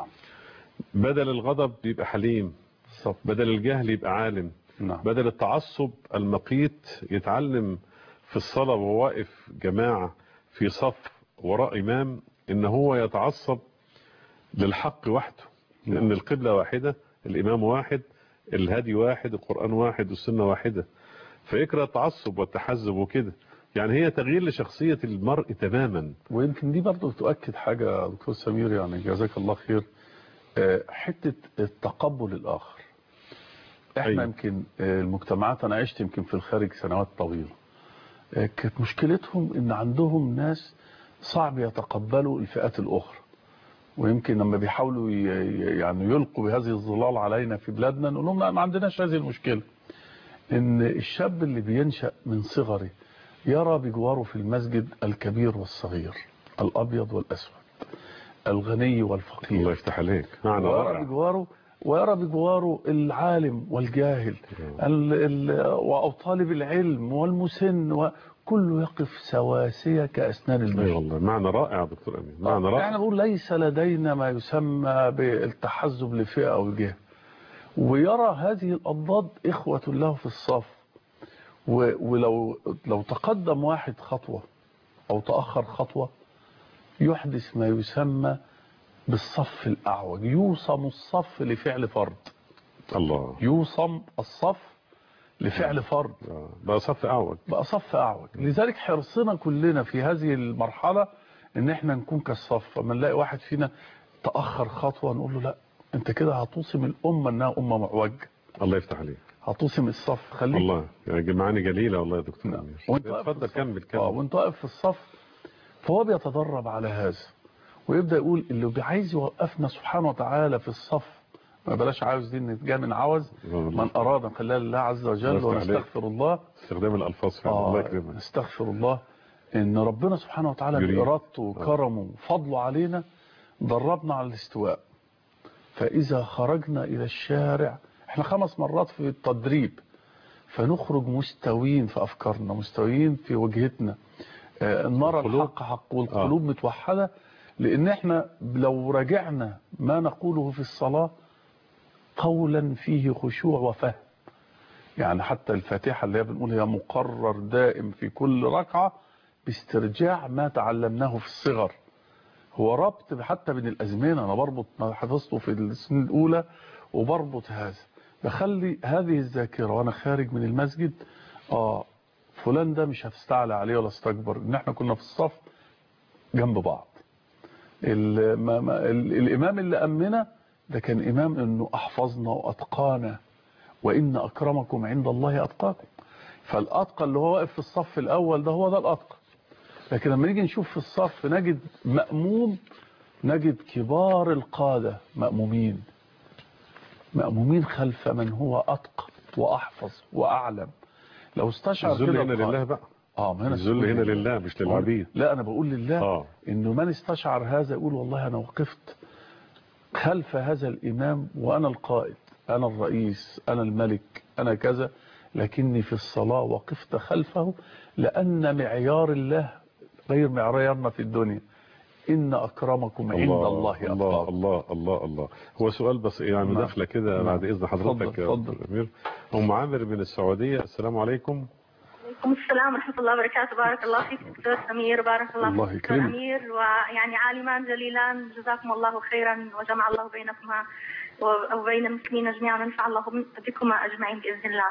بدل الغضب يبقى حليم بالظبط بدل الجهل يبقى عالم نعم بدل التعصب المقيت يتعلم في الصلاة وهو واقف جماعة في صف وراء إمام إن هو يتعصب للحق وحده لأن القبلة واحدة الإمام واحد الهدي واحد القرآن واحد والسنة واحدة فيكره التعصب والتحزب وكده يعني هي تغيير لشخصية المرء تماما ويمكن دي برضه تؤكد حاجة يا دكتور سمير يعني جزاك الله خير آه، حتة التقبل الآخر احنا أيوة. يمكن آه، المجتمعات انا عشت يمكن في الخارج سنوات طويلة آه، كانت مشكلتهم ان عندهم ناس صعب يتقبلوا الفئات الاخرى ويمكن لما بيحاولوا ي- ي- يعني يلقوا بهذه الظلال علينا في بلادنا نقول لهم لا ما عندناش هذه المشكلة ان الشاب اللي بينشأ من صغره يرى بجواره في المسجد الكبير والصغير الابيض والاسود الغني والفقير الله يفتح عليك معنى ويرى رائع بجواره ويرى بجواره العالم والجاهل ال ال أو طالب العلم والمسن وكله يقف سواسية كأسنان اي البشر والله معنى رائع يا دكتور امين معنى يعني رائع نقول ليس لدينا ما يسمى بالتحزب لفئة أو جهة ويرى هذه الأضداد إخوة له في الصف و- ولو لو تقدم واحد خطوة أو تأخر خطوة يحدث ما يسمى بالصف الأعوج يوصم الصف لفعل فرد الله يوصم الصف لفعل فرد آه، بقى صف اعوج بقى صف أعوج لذلك حرصنا كلنا في هذه المرحلة ان احنا نكون كالصف فما نلاقي واحد فينا تأخر خطوة نقول له لا انت كده هتوصم الأمة انها أمة معوجة الله يفتح عليك هتوصم الصف خليك والله يعني معاني جليلة والله يا دكتور نعم. امير وانت واقف اتفضل في كمل الصف. اه كمل وانت واقف في الصف فهو بيتدرب على هذا ويبدأ يقول اللي عايز يوقفنا سبحانه وتعالى في الصف ما بلاش عاوز دي نتجاه عوز من أراد أن خلال الله عز وجل الله يفتح عليك. ونستغفر الله استخدام الالفاظ فعلا الله آه يكرمك نستغفر الله ان ربنا سبحانه وتعالى يريد. بإرادته وكرمه وفضله علينا دربنا على الاستواء فإذا خرجنا إلى الشارع احنا خمس مرات في التدريب فنخرج مستويين في أفكارنا مستويين في وجهتنا آه، نرى القلوب. الحق حق والقلوب متوحدة لأن احنا لو راجعنا ما نقوله في الصلاة قولا فيه خشوع وفهم يعني حتى الفاتحة اللي هي بنقول هي مقرر دائم في كل ركعة باسترجاع ما تعلمناه في الصغر هو ربط حتى بين الأزمنة أنا بربط ما حفظته في السنين الأولى وبربط هذا بخلي هذه الذاكرة وأنا خارج من المسجد آه فلان ده مش هتستعلى عليه ولا استكبر إن احنا كنا في الصف جنب بعض ال ما ما ال الإمام اللي أمنا ده كان إمام إنه أحفظنا وأتقانا وإن أكرمكم عند الله أتقاكم فالأتقى اللي هو واقف في الصف الأول ده هو ده الأتقى لكن لما نيجي نشوف في الصف نجد مأموم نجد كبار القادة مأمومين مأمومين خلف من هو أتقى وأحفظ وأعلم لو استشعر الذل كده هنا القائد- لله بقى اه ما هنا الذل هنا لله مش للعبيد لا أنا بقول لله اه انه من استشعر هذا يقول والله انا وقفت خلف هذا الامام وانا القائد انا الرئيس انا الملك انا كذا لكني في الصلاة وقفت خلفه لان معيار الله غير معيارنا في الدنيا ان اكرمكم عند الله الله اتقاكم الله الله الله هو سؤال بس يعني نعم. مداخله كده نعم. بعد اذن حضرتك اتفضل، يا اتفضل. دكتور امير ام عامر من السعوديه السلام عليكم وعليكم السلام ورحمة الله وبركاته بارك الله فيك دكتور سمير بارك الله الله فيك دكتور يكرمك. أمير ويعني عالمان جليلان جزاكم الله خيرا وجمع الله بينكما وبين المسلمين جميعا ونفع الله بكما أجمعين بإذن الله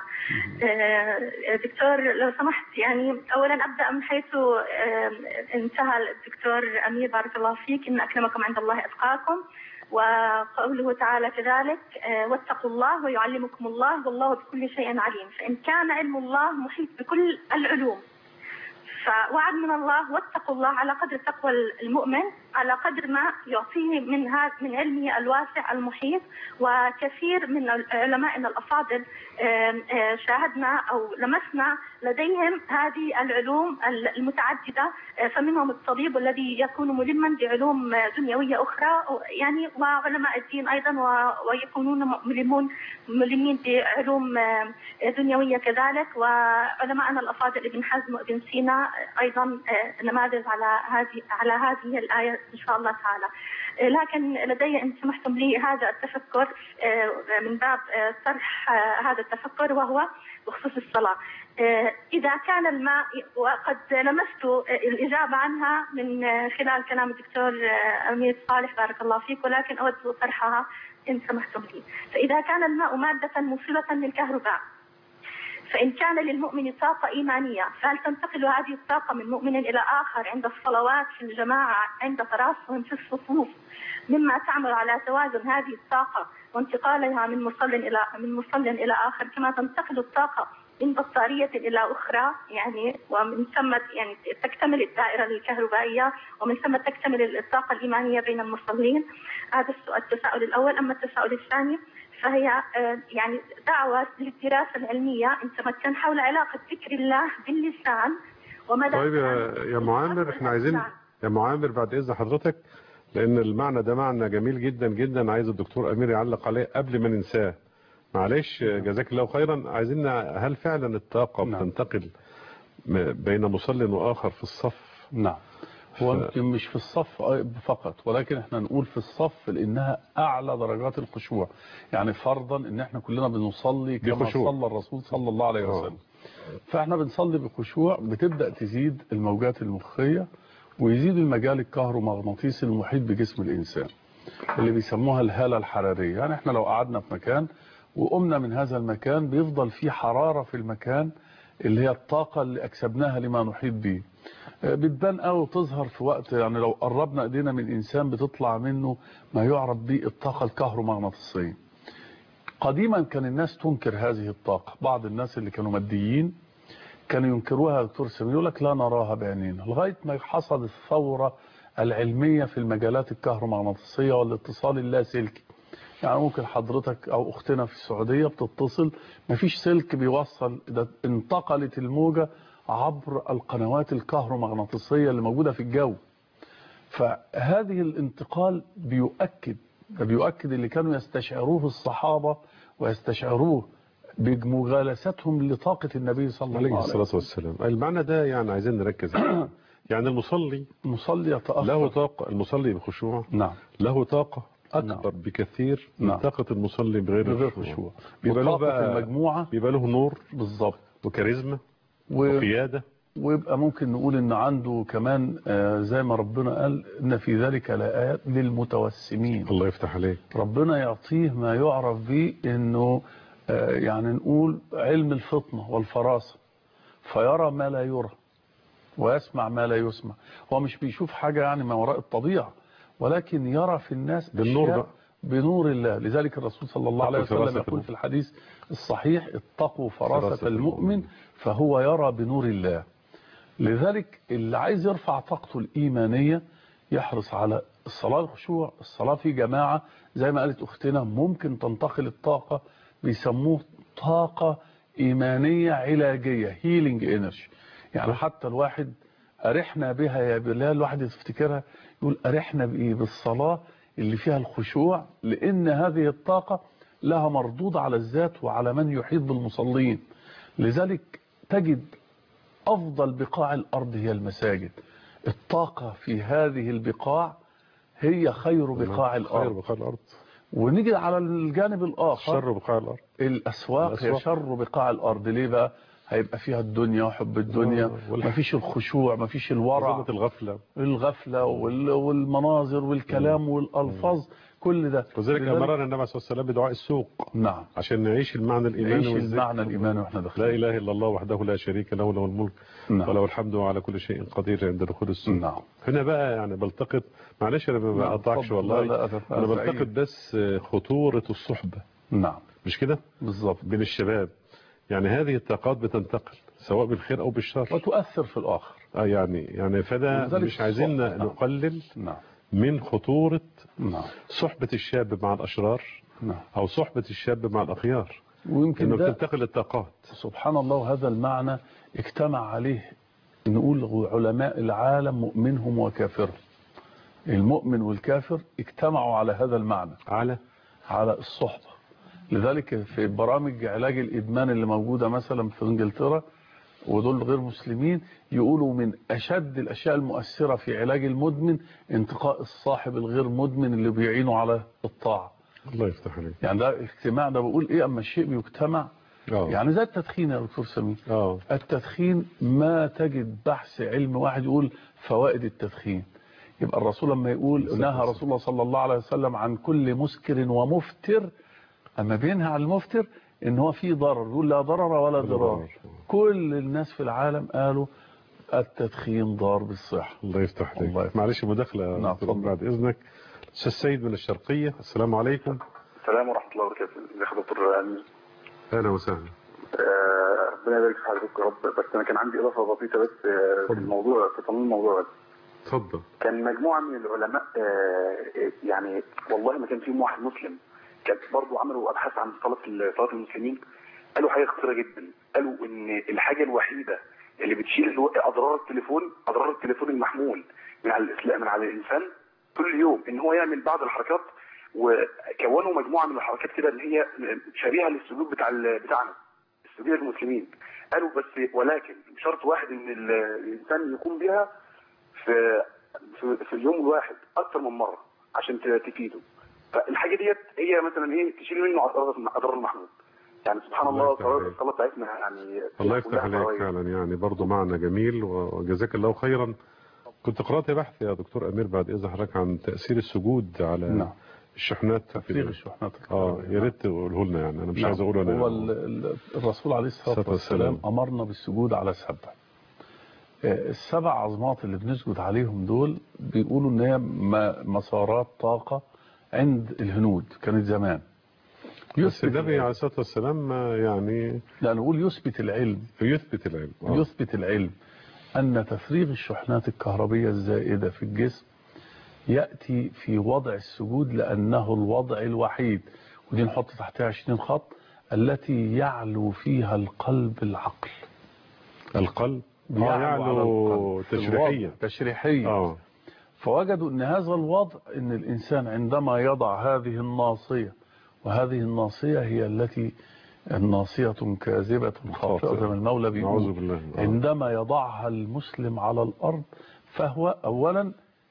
آه، دكتور لو سمحت يعني أولا أبدأ من حيث آه، انتهى الدكتور أمير بارك الله فيك إن أكرمكم عند الله أتقاكم وقوله تعالى كذلك آه، واتقوا الله ويعلمكم الله والله بكل شيء عليم فإن كان علم الله محيط بكل العلوم فوعد من الله واتقوا الله على قدر تقوى المؤمن على قدر ما يعطيه من هذا من علمه الواسع المحيط وكثير من علمائنا الافاضل آم، آه، شاهدنا او لمسنا لديهم هذه العلوم المتعدده آه، فمنهم الطبيب الذي يكون ملما بعلوم آه، دنيويه اخرى يعني وعلماء الدين ايضا و- ويكونون ملمون ملمين بعلوم آه، دنيويه كذلك وعلماءنا الافاضل ابن حزم وابن سينا ايضا آه، نماذج على هذه على هذه الايه ان شاء الله تعالى. آه، لكن لدي ان سمحتم لي هذا التفكر آه، من باب آه، طرح آه، هذا التفكر وهو بخصوص الصلاه. آه، اذا كان الماء وقد لمست آه، الاجابه عنها من آه، خلال كلام الدكتور آه، امير صالح بارك الله فيك ولكن اود طرحها إن سمحتم لي فإذا كان الماء مادة موصلة للكهرباء فإن كان للمؤمن طاقة إيمانية فهل تنتقل هذه الطاقة من مؤمن إلى آخر عند الصلوات في الجماعة عند تراصهم في الصفوف مما تعمل على توازن هذه الطاقة وانتقالها من مصل إلى من مصل إلى آخر كما تنتقل الطاقة من بطارية إلى أخرى يعني ومن ثم يعني تكتمل الدائرة الكهربائية ومن ثم تكتمل الطاقة الإيمانية بين المصلين هذا السؤال التساؤل الأول أما التساؤل الثاني فهي آه، يعني دعوة للدراسة العلمية إن تمكن حول علاقة ذكر الله باللسان ومدى طيب يا يا معامر احنا عايزين يا معامر بعد اذن حضرتك لان المعنى ده معنى جميل جدا جدا عايز الدكتور امير يعلق عليه قبل ما ننساه معلش جزاك الله خيرا عايزين هل فعلا الطاقه نعم. بتنتقل م- بين مصل واخر في الصف نعم هو ف- يمكن مش في الصف فقط ولكن احنا نقول في الصف لانها اعلى درجات الخشوع يعني فرضا ان احنا كلنا بنصلي كما بخشوع. صلى الرسول صلى الله عليه آه. وسلم فاحنا بنصلي بخشوع بتبدا تزيد الموجات المخيه ويزيد المجال الكهرومغناطيسي المحيط بجسم الانسان اللي بيسموها الهاله الحراريه يعني احنا لو قعدنا في مكان وقمنا من هذا المكان بيفضل في حراره في المكان اللي هي الطاقه اللي اكسبناها لما نحيط به بتبان قوي وتظهر في وقت يعني لو قربنا ايدينا من انسان بتطلع منه ما يعرف به الطاقه الكهرومغناطيسيه قديما كان الناس تنكر هذه الطاقه بعض الناس اللي كانوا ماديين كانوا ينكروها يا دكتور سمير يقول لك لا نراها بعينينا لغايه ما حصلت الثوره العلميه في المجالات الكهرومغناطيسيه والاتصال اللاسلكي يعني ممكن حضرتك او اختنا في السعوديه بتتصل مفيش سلك بيوصل ده انتقلت الموجه عبر القنوات الكهرومغناطيسيه اللي موجوده في الجو فهذه الانتقال بيؤكد ده بيؤكد اللي كانوا يستشعروه الصحابه ويستشعروه بمغالستهم لطاقه النبي صلى الله عليه عليه الصلاه وسلم والسلام المعنى ده يعني عايزين نركز عليه. يعني المصلي المصلي يتاخر له طاقه المصلي بخشوع نعم له طاقه اكبر نعم. بكثير من نعم. طاقه المصلي بغير بغير الخشوع خشوع بيبقى له وطاقة بقى المجموعه بيبقى له نور بالظبط وكاريزما و... وقياده ويبقى ممكن نقول ان عنده كمان آه، زي ما ربنا قال ان في ذلك لآيات للمتوسمين الله يفتح عليك ربنا يعطيه ما يعرف به انه آه، يعني نقول علم الفطنة والفراسة فيرى ما لا يرى ويسمع ما لا يسمع هو مش بيشوف حاجة يعني ما وراء الطبيعة ولكن يرى في الناس بالنور أشياء بقى. بنور الله لذلك الرسول صلى الله عليه اتقوا وسلم فراسة يقول المؤمن. في الحديث الصحيح اتقوا فراسة فراسة المؤمن المؤمن. فهو يرى بنور الله لذلك اللي عايز يرفع طاقته الإيمانية يحرص على الصلاة الخشوع الصلاة في جماعة زي ما قالت أختنا ممكن تنتقل الطاقة بيسموه طاقة إيمانية علاجية هيلينج انرجي يعني حتى الواحد أرحنا بها يا بلال الواحد يفتكرها يقول أرحنا بإيه بالصلاة اللي فيها الخشوع لأن هذه الطاقة لها مردود على الذات وعلى من يحيط بالمصلين لذلك تجد أفضل بقاع الأرض هي المساجد الطاقة في هذه البقاع هي خير بقاع خير الأرض بقاع الارض ونيجي على الجانب الآخر شر بقاع الارض الأسواق, الأسواق. هي شر بقاع الأرض ليه بقى هيبقى فيها الدنيا وحب الدنيا والح- مفيش الخشوع مفيش الورع ظلمة الغفله الغفلة وال- والمناظر والكلام والألفاظ كل ده وذلك لذلك- امرنا النبي صلى الله عليه وسلم بدعاء السوق نعم عشان نعيش المعنى الايماني نعيش والذكر. المعنى الإيماني واحنا لا داخلين اله الا الله وحده لا شريك له له الملك نعم. وله الحمد وعلى كل شيء قدير عند دخول السوق نعم هنا بقى يعني بلتقط معلش انا ما نعم، بقطعكش اتفضل. والله لا، لا، أنا- انا أنا بلتقط سعيد. بس خطوره الصحبه نعم مش كده بالظبط بين الشباب يعني هذه الطاقات بتنتقل سواء بالخير او بالشر وتؤثر في الآخر اه يعني يعني فده ولذلك مش عايزين الصحبة، نعم. نقلل نعم من خطوره نعم صحبه الشاب مع الاشرار نعم او صحبه الشاب مع الاخيار ويمكن انه ده بتنتقل الطاقات سبحان الله هذا المعنى اجتمع عليه نقول علماء العالم مؤمنهم وكافرهم المؤمن والكافر اجتمعوا على هذا المعنى على على الصحبة لذلك في برامج علاج الإدمان اللي موجودة مثلا في انجلترا ودول غير مسلمين يقولوا من أشد الأشياء المؤثرة في علاج المدمن انتقاء الصاحب الغير مدمن اللي بيعينه على الطاعة الله يفتح عليك يعني ده اجتماع ده بقول ايه اما الشيء بيجتمع اه يعني زي التدخين يا دكتور سمير اه التدخين ما تجد بحث علم واحد يقول فوائد التدخين يبقى الرسول لما يقول نهى رسول الله صلى الله عليه وسلم عن كل مسكر ومفتر اما بينهى عن المفتر ان هو فيه ضرر يقول لا ضرر ولا ضرار ضرر. كل الناس في العالم قالوا التدخين ضار بالصحة الله يفتح الله عليك يفتح. معلش مداخلة نعم، دكتور اتفضل. بعد إذنك أستاذ سيد من الشرقية السلام عليكم السلام ورحمة الله وبركاته ازيك يا دكتور أمين أهلا وسهلا آه، ربنا يبارك في حضرتك يا رب بس أنا كان عندي إضافة بسيطة بس آه، في اتفضل. الموضوع في تمام الموضوع بس اتفضل كان مجموعة من العلماء آه، يعني والله ما كان فيهم واحد مسلم كان برضو عملوا أبحاث عن صلاة صلاة المسلمين قالوا حاجة خطيرة جدا قالوا إن الحاجة الوحيدة اللي بتشيل الو- أضرار التليفون أضرار التليفون المحمول من على الإسلام من على الإنسان كل يوم إن هو يعمل بعض الحركات وكونوا مجموعة من الحركات كده اللي هي شبيهة للسجود بتاع ال- بتاعنا السجود المسلمين قالوا بس ولكن بشرط واحد إن ال- الإنسان يقوم بها في في, في اليوم الواحد اكتر من مره عشان ت- تفيده فالحاجه ديت هي مثلا ايه تشيل منه اضرار اضرار المحمود يعني سبحان الله الله يفتح الصلاه عليك. الصلاة بتاعتنا يعني الله يفتح كلها عليك فوائد. فعلا يعني برضو معنى جميل وجزاك الله خيرا كنت قرأت بحث يا دكتور أمير بعد إذن حضرتك عن تأثير السجود على نعم. الشحنات في تفريغ ال- الشحنات اه الكهربائية. يا ريت تقوله لنا يعني انا مش نعم. عايز اقوله انا هو ال- ال- الرسول عليه الصلاة الصلاة والسلام والسلام. أمرنا بالسجود على سبع آه، السبع عظمات اللي بنسجد عليهم دول بيقولوا ان هي م- مسارات طاقة عند الهنود كانت زمان بس النبي العلم. عليه الصلاه والسلام آه، يعني لا نقول يثبت العلم يثبت العلم آه. يثبت العلم أن تفريغ الشحنات الكهربية الزائدة في الجسم يأتي في وضع السجود لأنه الوضع الوحيد ودي نحط تحتها 20 خط التي يعلو فيها القلب العقل القلب اه يعلو على يعلو القلب. تشريحيا الوضع تشريحيا اه فوجدوا أن هذا الوضع أن الإنسان عندما يضع هذه الناصية وهذه الناصية هي التي الناصية كاذبة خاطئة زي ما المولى بيقول نعوذ بالله آه. عندما يضعها المسلم على الأرض فهو أولا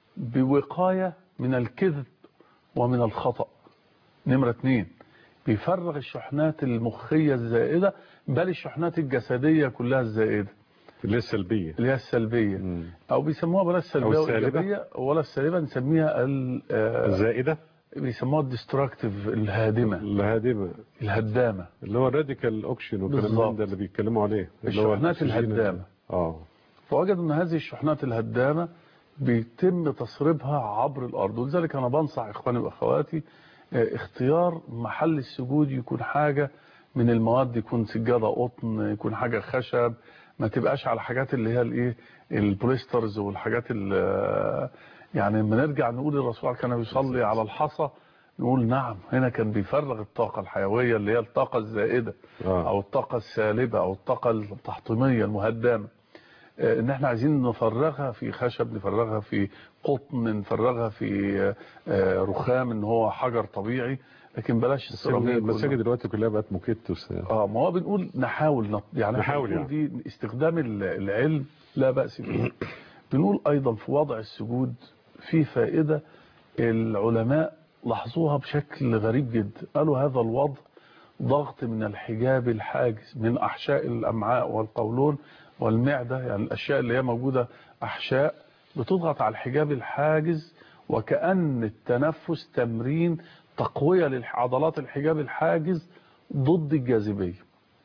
بوقاية من الكذب ومن الخطأ نمرة اثنين بيفرغ الشحنات المخية الزائدة بل الشحنات الجسدية كلها الزائدة اللي هي السلبيه اللي هي السلبية مم. أو بيسموها بلا السلبية أو السالبة. والإيجابية ولا السالبة نسميها ال- آه، الزائده بيسموها الديستراكتيف الهادمة الهادمه الهدامة اللي هو الراديكال اوكشن وكلام بالظبط. من ده اللي بيتكلموا عليه اللي هو الشحنات الأكسجين. الهدامة. اه فوجدوا ان هذه الشحنات الهدامة بيتم تسريبها عبر الارض ولذلك انا بنصح اخواني واخواتي آه، اختيار محل السجود يكون حاجة من المواد يكون سجادة قطن يكون حاجة خشب ما تبقاش على حاجات اللي هي الايه البوليسترز والحاجات ال- يعني لما نرجع نقول الرسول كان بيصلي على الحصى نقول نعم هنا كان بيفرغ الطاقة الحيوية اللي هي الطاقة الزائدة آه. او الطاقة السالبة او الطاقة التحطيمية المهدمة آه، ان احنا عايزين نفرغها في خشب نفرغها في قطن نفرغها في آه، آه، رخام ان هو حجر طبيعي لكن بلاش بس السيراميك المساجد دلوقتي كلها بقت موكيت وس- اه ما هو بنقول نحاول نط... يعني نحاول نحاول دي استخدام ال- العلم لا بأس به بنقول ايضا في وضع السجود في فائدة العلماء لاحظوها بشكل غريب جدا قالوا هذا الوضع ضغط من الحجاب الحاجز من احشاء الامعاء والقولون والمعدة يعني الاشياء اللي هي موجودة احشاء بتضغط على الحجاب الحاجز وكأن التنفس تمرين تقوية لعضلات الحجاب الحاجز ضد الجاذبية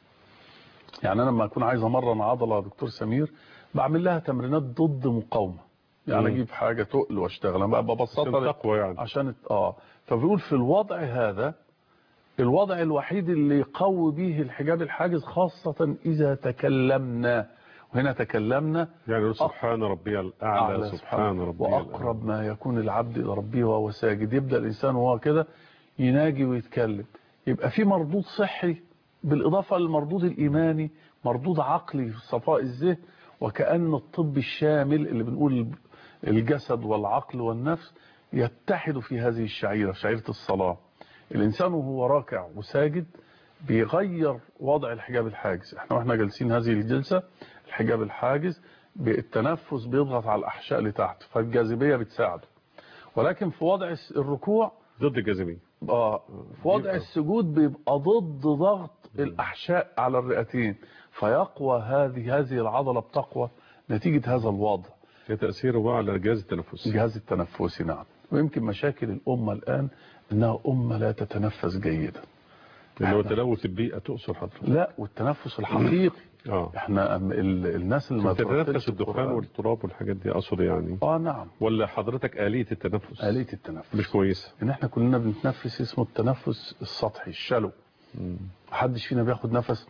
يعني انا لما اكون عايز امرن عضله يا دكتور سمير بعمل لها تمرينات ضد مقاومه يعني مم. اجيب حاجه تقل واشتغل انا بقى عشان ببسطها تقوى يعني عشان الت- اه فبيقول في الوضع هذا الوضع الوحيد اللي يقوي به الحجاب الحاجز خاصة إذا تكلمنا وهنا تكلمنا يعني نقول سبحان ربي الاعلى سبحان ربي الأعلى. وأقرب ما يكون العبد إلى ربه وهو ساجد يبدأ الإنسان وهو كده يناجي ويتكلم يبقى في مردود صحي بالإضافة للمردود الإيماني مردود عقلي في صفاء الذهن وكأن الطب الشامل اللي بنقول الجسد والعقل والنفس يتحد في هذه الشعيرة شعيرة الصلاة الإنسان وهو راكع وساجد بيغير وضع الحجاب الحاجز احنا واحنا جالسين هذه الجلسة الحجاب الحاجز بالتنفس بيضغط على الأحشاء اللي تحت فالجاذبية بتساعده ولكن في وضع الركوع ضد الجاذبيه اه في وضع يبقى- السجود بيبقى ضد ضغط الأحشاء على الرئتين فيقوى هذه هذه العضلة بتقوى نتيجة هذا الوضع هي تأثيره بقى على الجهاز التنفسي الجهاز التنفسي نعم ويمكن مشاكل الأمة الآن أنها أمة لا تتنفس جيدا اللي هو إحنا- تلوث البيئة تقصر حضرتك لا والتنفس الحقيقي اه احنا أم- ال- الناس اللي ما تتنفس بترتلش الدخان القرآن- والتراب والحاجات دي اقصد يعني اه نعم ولا حضرتك آلية التنفس آلية التنفس مش كويسة ان احنا كلنا بنتنفس اسمه التنفس السطحي الشلو محدش فينا بياخد نفس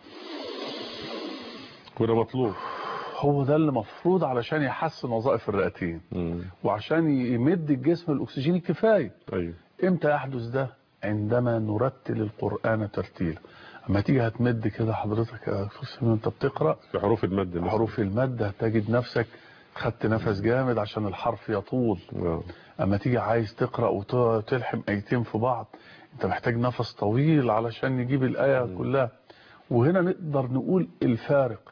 وده مطلوب هو ده اللي مفروض علشان يحسن وظائف الرئتين مم. وعشان يمد الجسم الاكسجين الكفايه ايوه امتى يحدث ده عندما نرتل القران ترتيلا اما تيجي هتمد كده حضرتك يا دكتور سمير وانت بتقرا في حروف المد مثلا. حروف المد هتجد نفسك خدت نفس جامد عشان الحرف يطول آه. اما تيجي عايز تقرا وتلحم ايتين في بعض انت محتاج نفس طويل علشان نجيب الايه كلها وهنا نقدر نقول الفارق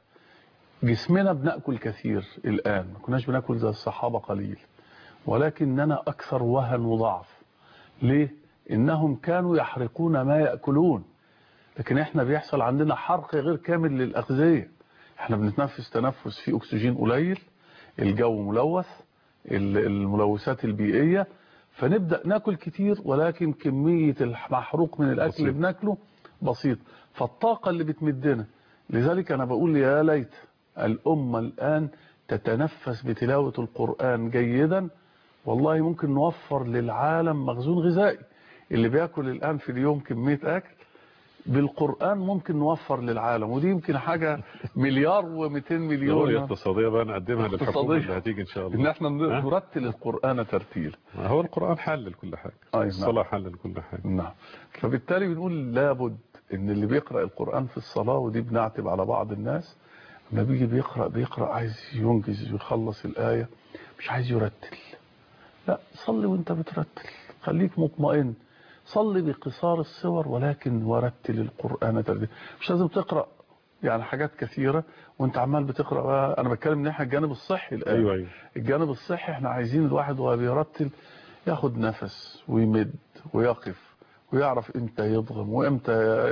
جسمنا بناكل كثير الان ما كناش بناكل زي الصحابه قليل ولكننا اكثر وهن وضعف ليه انهم كانوا يحرقون ما ياكلون لكن احنا بيحصل عندنا حرق غير كامل للاغذيه احنا بنتنفس تنفس فيه اكسجين قليل الجو ملوث ال- الملوثات البيئيه فنبدا ناكل كتير ولكن كميه المحروق من الاكل اللي بسيط. بناكله بسيط فالطاقه اللي بتمدنا لذلك انا بقول يا ليت الامه الان تتنفس بتلاوه القران جيدا والله ممكن نوفر للعالم مخزون غذائي اللي بياكل الان في اليوم كميه اكل بالقران ممكن نوفر للعالم ودي يمكن حاجه مليار و200 رؤية مليون اقتصادية بقى نقدمها للحكومة اقتصادية. اللي هتيجي ان شاء ان الله احنا ها؟ نرتل القران ترتيل هو القرآن حل لكل حاجة أي نعم. الصلاة حل لكل حاجة نعم فبالتالي بنقول لابد ان اللي بيقرا القران في الصلاه ودي بنعتب على بعض الناس لما بيجي بيقرا بيقرا عايز ينجز ويخلص الايه مش عايز يرتل لا صلي وانت بترتل خليك مطمئن صلي بقصار الصور ولكن ورتل القران ترتيلا مش لازم تقرا يعني حاجات كثيره وانت عمال بتقرا بقى انا بتكلم من ناحيه الجانب الصحي الان ايوه ايوه الجانب الصحي احنا عايزين الواحد وهو بيرتل ياخد نفس ويمد ويقف ويعرف امتى يضغم وامتى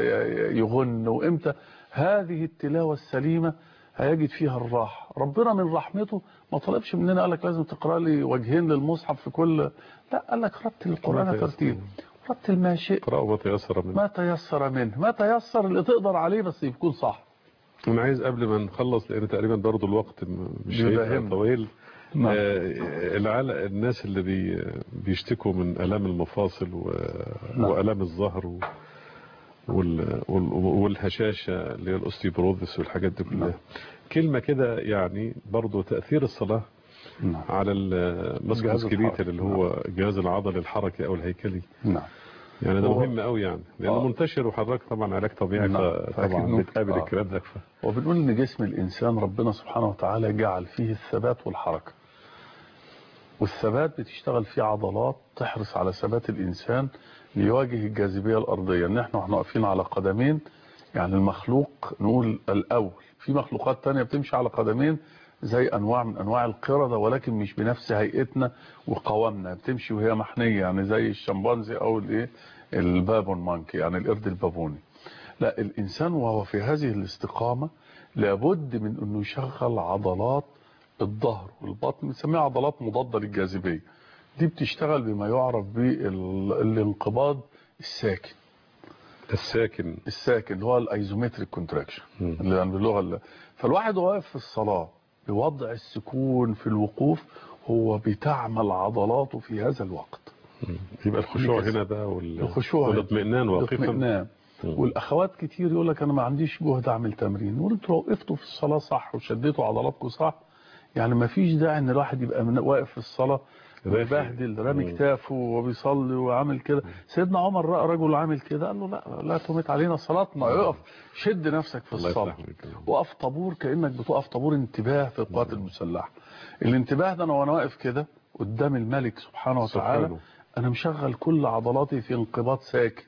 يغن وامتى هذه التلاوة السليمة هيجد فيها الراحة ربنا من رحمته ما طلبش مننا قال لك لازم تقرأ لي وجهين للمصحف في كل لا قال لك رتل القرآن ما تيسر. ترتيل رتل ما شئت اقرأوا ما تيسر منه ما تيسر منه ما تيسر اللي تقدر عليه بس يكون صح انا عايز قبل ما نخلص لان تقريبا برضو الوقت م- مش هيبقى بيداهمنا. طويل نعم. آه، العل... الناس اللي بي... بيشتكوا من الام المفاصل و... نعم. والام الظهر و... وال... وال... والهشاشه اللي هي الاوستيوبروزس والحاجات دي كلها نعم. كلمه كده يعني برضو تاثير الصلاه نعم على المسكو الجهاز سكليت الحركي. اللي هو الجهاز العضلي الحركي او الهيكلي نعم يعني ده هو- مهم قوي يعني لانه آه. منتشر وحضرتك طبعا علاج طبيعي نعم. فأكيد فطبعا ممكن. بتقابل آه. الكلام ده ف... وبنقول ان جسم الانسان ربنا سبحانه وتعالى جعل فيه الثبات والحركه والثبات بتشتغل فيه عضلات تحرص على ثبات الانسان ليواجه الجاذبيه الارضيه ان احنا واحنا واقفين على قدمين يعني المخلوق نقول الاول في مخلوقات تانية بتمشي على قدمين زي انواع من انواع القرده ولكن مش بنفس هيئتنا وقوامنا بتمشي وهي محنيه يعني زي الشمبانزي او الايه البابون مانكي يعني القرد البابوني لا الإنسان وهو في هذه الاستقامة لابد من أنه يشغل عضلات الظهر والبطن بنسميها عضلات مضادة للجاذبية دي بتشتغل بما يعرف بالانقباض الساكن الساكن الساكن اللي هو الايزومتريك كونتراكشن مم. اللي يعني باللغه اللي فالواحد وهو واقف في الصلاه بوضع السكون في الوقوف هو بتعمل عضلاته في هذا الوقت يبقى الخشوع كده. هنا بقى وال... الخشوع والاطمئنان واقفا الاطمئنان مم. والاخوات كتير يقول لك انا ما عنديش جهد اعمل تمرين نقول انتوا لو وقفتوا في الصلاه صح وشديتوا عضلاتكم صح يعني ما فيش داعي ان الواحد يبقى من- واقف في الصلاه رافع. بهدل رامي مم. كتافه وبيصلي وعامل كده سيدنا عمر راى رجل عامل كده قال له لا لا تمت علينا صلاتنا اقف شد نفسك في الله الصلاه يفتح عليك. وقف طابور كانك بتقف طابور انتباه في القوات المسلحه الانتباه ده انا وانا واقف كده قدام الملك سبحانه وتعالى سبحانه. انا مشغل كل عضلاتي في انقباض ساكن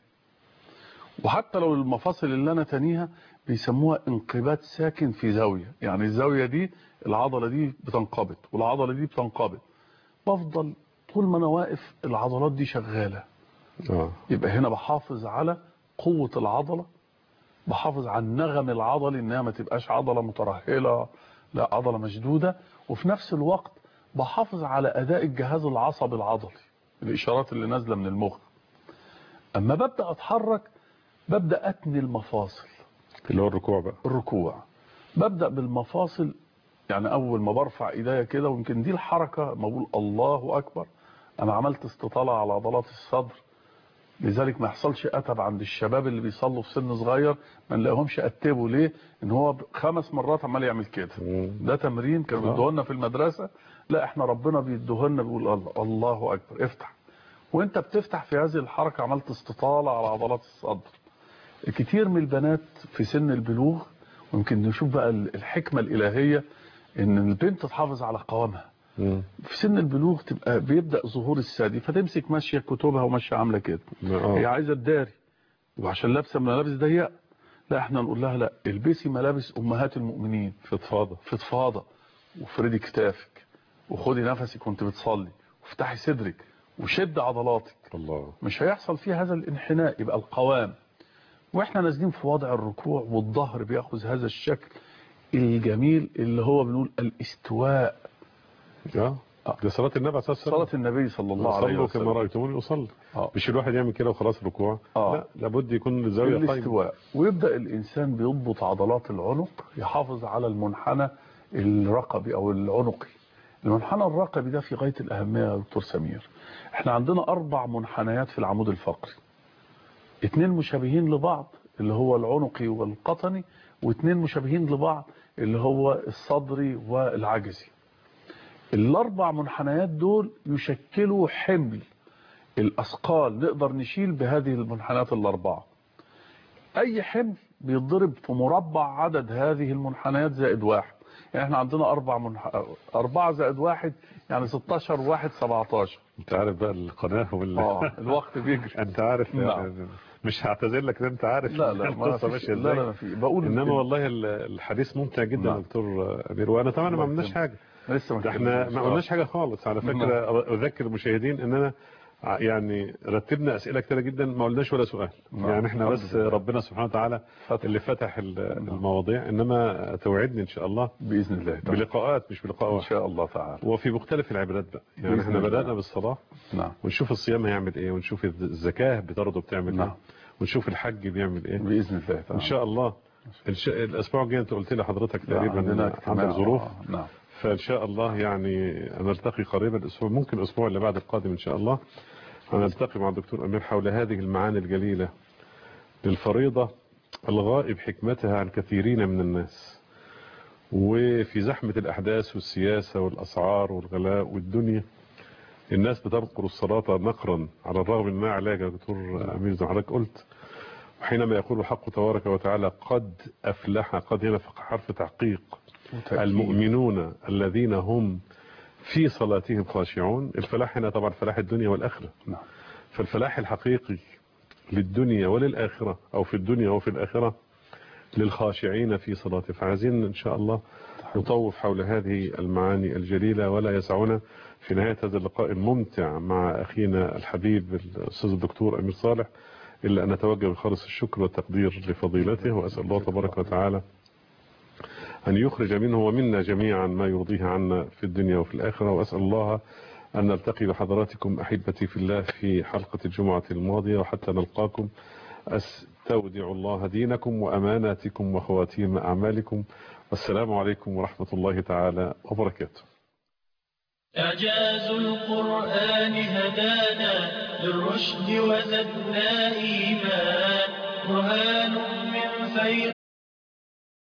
وحتى لو المفاصل اللي انا تانيها بيسموها انقباض ساكن في زاويه يعني الزاويه دي العضله دي بتنقبض والعضله دي بتنقبض بفضل طول ما انا واقف العضلات دي شغاله اه يبقى هنا بحافظ على قوة العضلة بحافظ على النغم العضلي انها ما تبقاش عضلة مترهلة لا عضلة مشدودة وفي نفس الوقت بحافظ على اداء الجهاز العصبي العضلي الاشارات اللي نازله من المخ اما ببدا اتحرك ببدا اتني المفاصل اللي هو الركوع بقى الركوع ببدا بالمفاصل يعني اول ما برفع ايديا كده ويمكن دي الحركه ما بقول الله اكبر انا عملت استطاله على عضلات الصدر لذلك ما يحصلش اتب عند الشباب اللي بيصلوا في سن صغير ما نلاقيهمش اتبوا ليه ان هو خمس مرات عمال يعمل كده مم. ده تمرين كانوا آه. بيدوه لنا في المدرسه لا احنا ربنا بيدوه لنا بيقول الله الله اكبر افتح وانت بتفتح في هذه الحركه عملت استطاله على عضلات الصدر كتير من البنات في سن البلوغ ويمكن نشوف بقى الحكمه الالهيه ان البنت تحافظ على قوامها مم. في سن البلوغ تبقى بيبدا ظهور الثدي فتمسك ماشيه كتبها وماشيه عامله كده هي آه. عايزه تداري وعشان لابسه ملابس ضيقه لا احنا نقول لها لا البسي ملابس امهات المؤمنين فضفاضة فضفاضه وفردي كتافك وخدي نفسك وانت بتصلي وافتحي صدرك وشد عضلاتك الله مش هيحصل فيه هذا الانحناء يبقى القوام واحنا نازلين في وضع الركوع والظهر بياخذ هذا الشكل الجميل اللي هو بنقول الاستواء اه ده صلاة النبي عليه الصلاة والسلام صلاة النبي صلى الله عليه صلوا كما وسلم رأيتموني أصلي آه. مش الواحد يعمل كده وخلاص ركوع آه. لا لابد يكون الزاوية قايمة الاستواء ويبدأ الإنسان بيضبط عضلات العنق يحافظ على المنحنى الرقبي أو العنقي المنحنى الرقبي ده في غاية الأهمية يا دكتور سمير احنا عندنا أربع منحنيات في العمود الفقري اتنين مشابهين لبعض اللي هو العنقي والقطني واتنين مشابهين لبعض اللي هو الصدري والعجزي الأربع منحنيات دول يشكلوا حمل الأثقال نقدر نشيل بهذه المنحنيات الأربعة أي حمل بيتضرب في مربع عدد هذه المنحنيات زائد واحد يعني احنا عندنا أربع منح... أربعة زائد واحد يعني 16 واحد 17 انت عارف بقى القناة وال اه الوقت بيجري انت عارف نعم. يعني مش هعتذر لك ان انت عارف لا لا ما القصة فيش ماشية لا ازاي لا ما في بقول انما والله ال- الحديث ممتع جدا يا نعم. دكتور امير وانا طبعا ما الله عملناش يكرمك. حاجه لسه ما ده احنا اتكلمناش. ما قلناش حاجه خالص على فكره اذكر المشاهدين ان انا ع- يعني رتبنا اسئله كتيره جدا ما قلناش ولا سؤال نعم. يعني احنا بس الحمد لله. ربنا سبحانه وتعالى فتح. اللي فتح ال- المواضيع انما توعدني ان شاء الله بإذن الله تعالى. بلقاءات مش بلقاء إن واحد شاء الله تعالى وفي مختلف العبادات بقى يعني بإذن احنا الله. بدانا بالصلاه نعم ونشوف الصيام هيعمل ايه ونشوف الزكاه برضه بتعمل نعم. ايه ونشوف الحج بيعمل ايه بإذن الله تعالى ان شاء الله الش... الاسبوع الجاي انت قلت لي حضرتك تقريبا عندنا اجتماع. عندك ظروف آه، نعم فان شاء الله يعني نلتقي قريبا الاسبوع ممكن الاسبوع اللي بعد القادم ان شاء الله هنلتقي مع الدكتور امير حول هذه المعاني الجليله للفريضه الغائب حكمتها عن كثيرين من الناس وفي زحمه الاحداث والسياسه والاسعار والغلاء والدنيا الناس بتنقر الصلاه نقرا على الرغم من ما علاج يا دكتور امير زي ما حضرتك قلت وحينما يقول الحق تبارك وتعالى قد افلح قد هنا في حرف تحقيق وتأكيد. المؤمنون الذين هم في صلاتهم خاشعون الفلاح هنا طبعا فلاح الدنيا والآخرة نعم فالفلاح الحقيقي للدنيا وللآخرة أو في الدنيا وفي الآخرة للخاشعين في صلاته فعايزين إن شاء الله نطوف حول هذه المعاني الجليلة ولا يسعنا في نهاية هذا اللقاء الممتع مع أخينا الحبيب الأستاذ الدكتور أمير صالح إلا أن نتوجه بخالص الشكر والتقدير لفضيلته وأسأل الله تبارك وتعالى أن يخرج منه ومنا جميعا ما يرضيه عنا في الدنيا وفي الآخرة وأسأل الله أن نلتقي بحضراتكم أحبتي في الله في حلقة الجمعة الماضية وحتى نلقاكم أستودع الله دينكم وأماناتكم وخواتيم أعمالكم والسلام عليكم ورحمة الله تعالى وبركاته إعجاز القرآن هدانا للرشد وزدنا إيمان برهان من فيض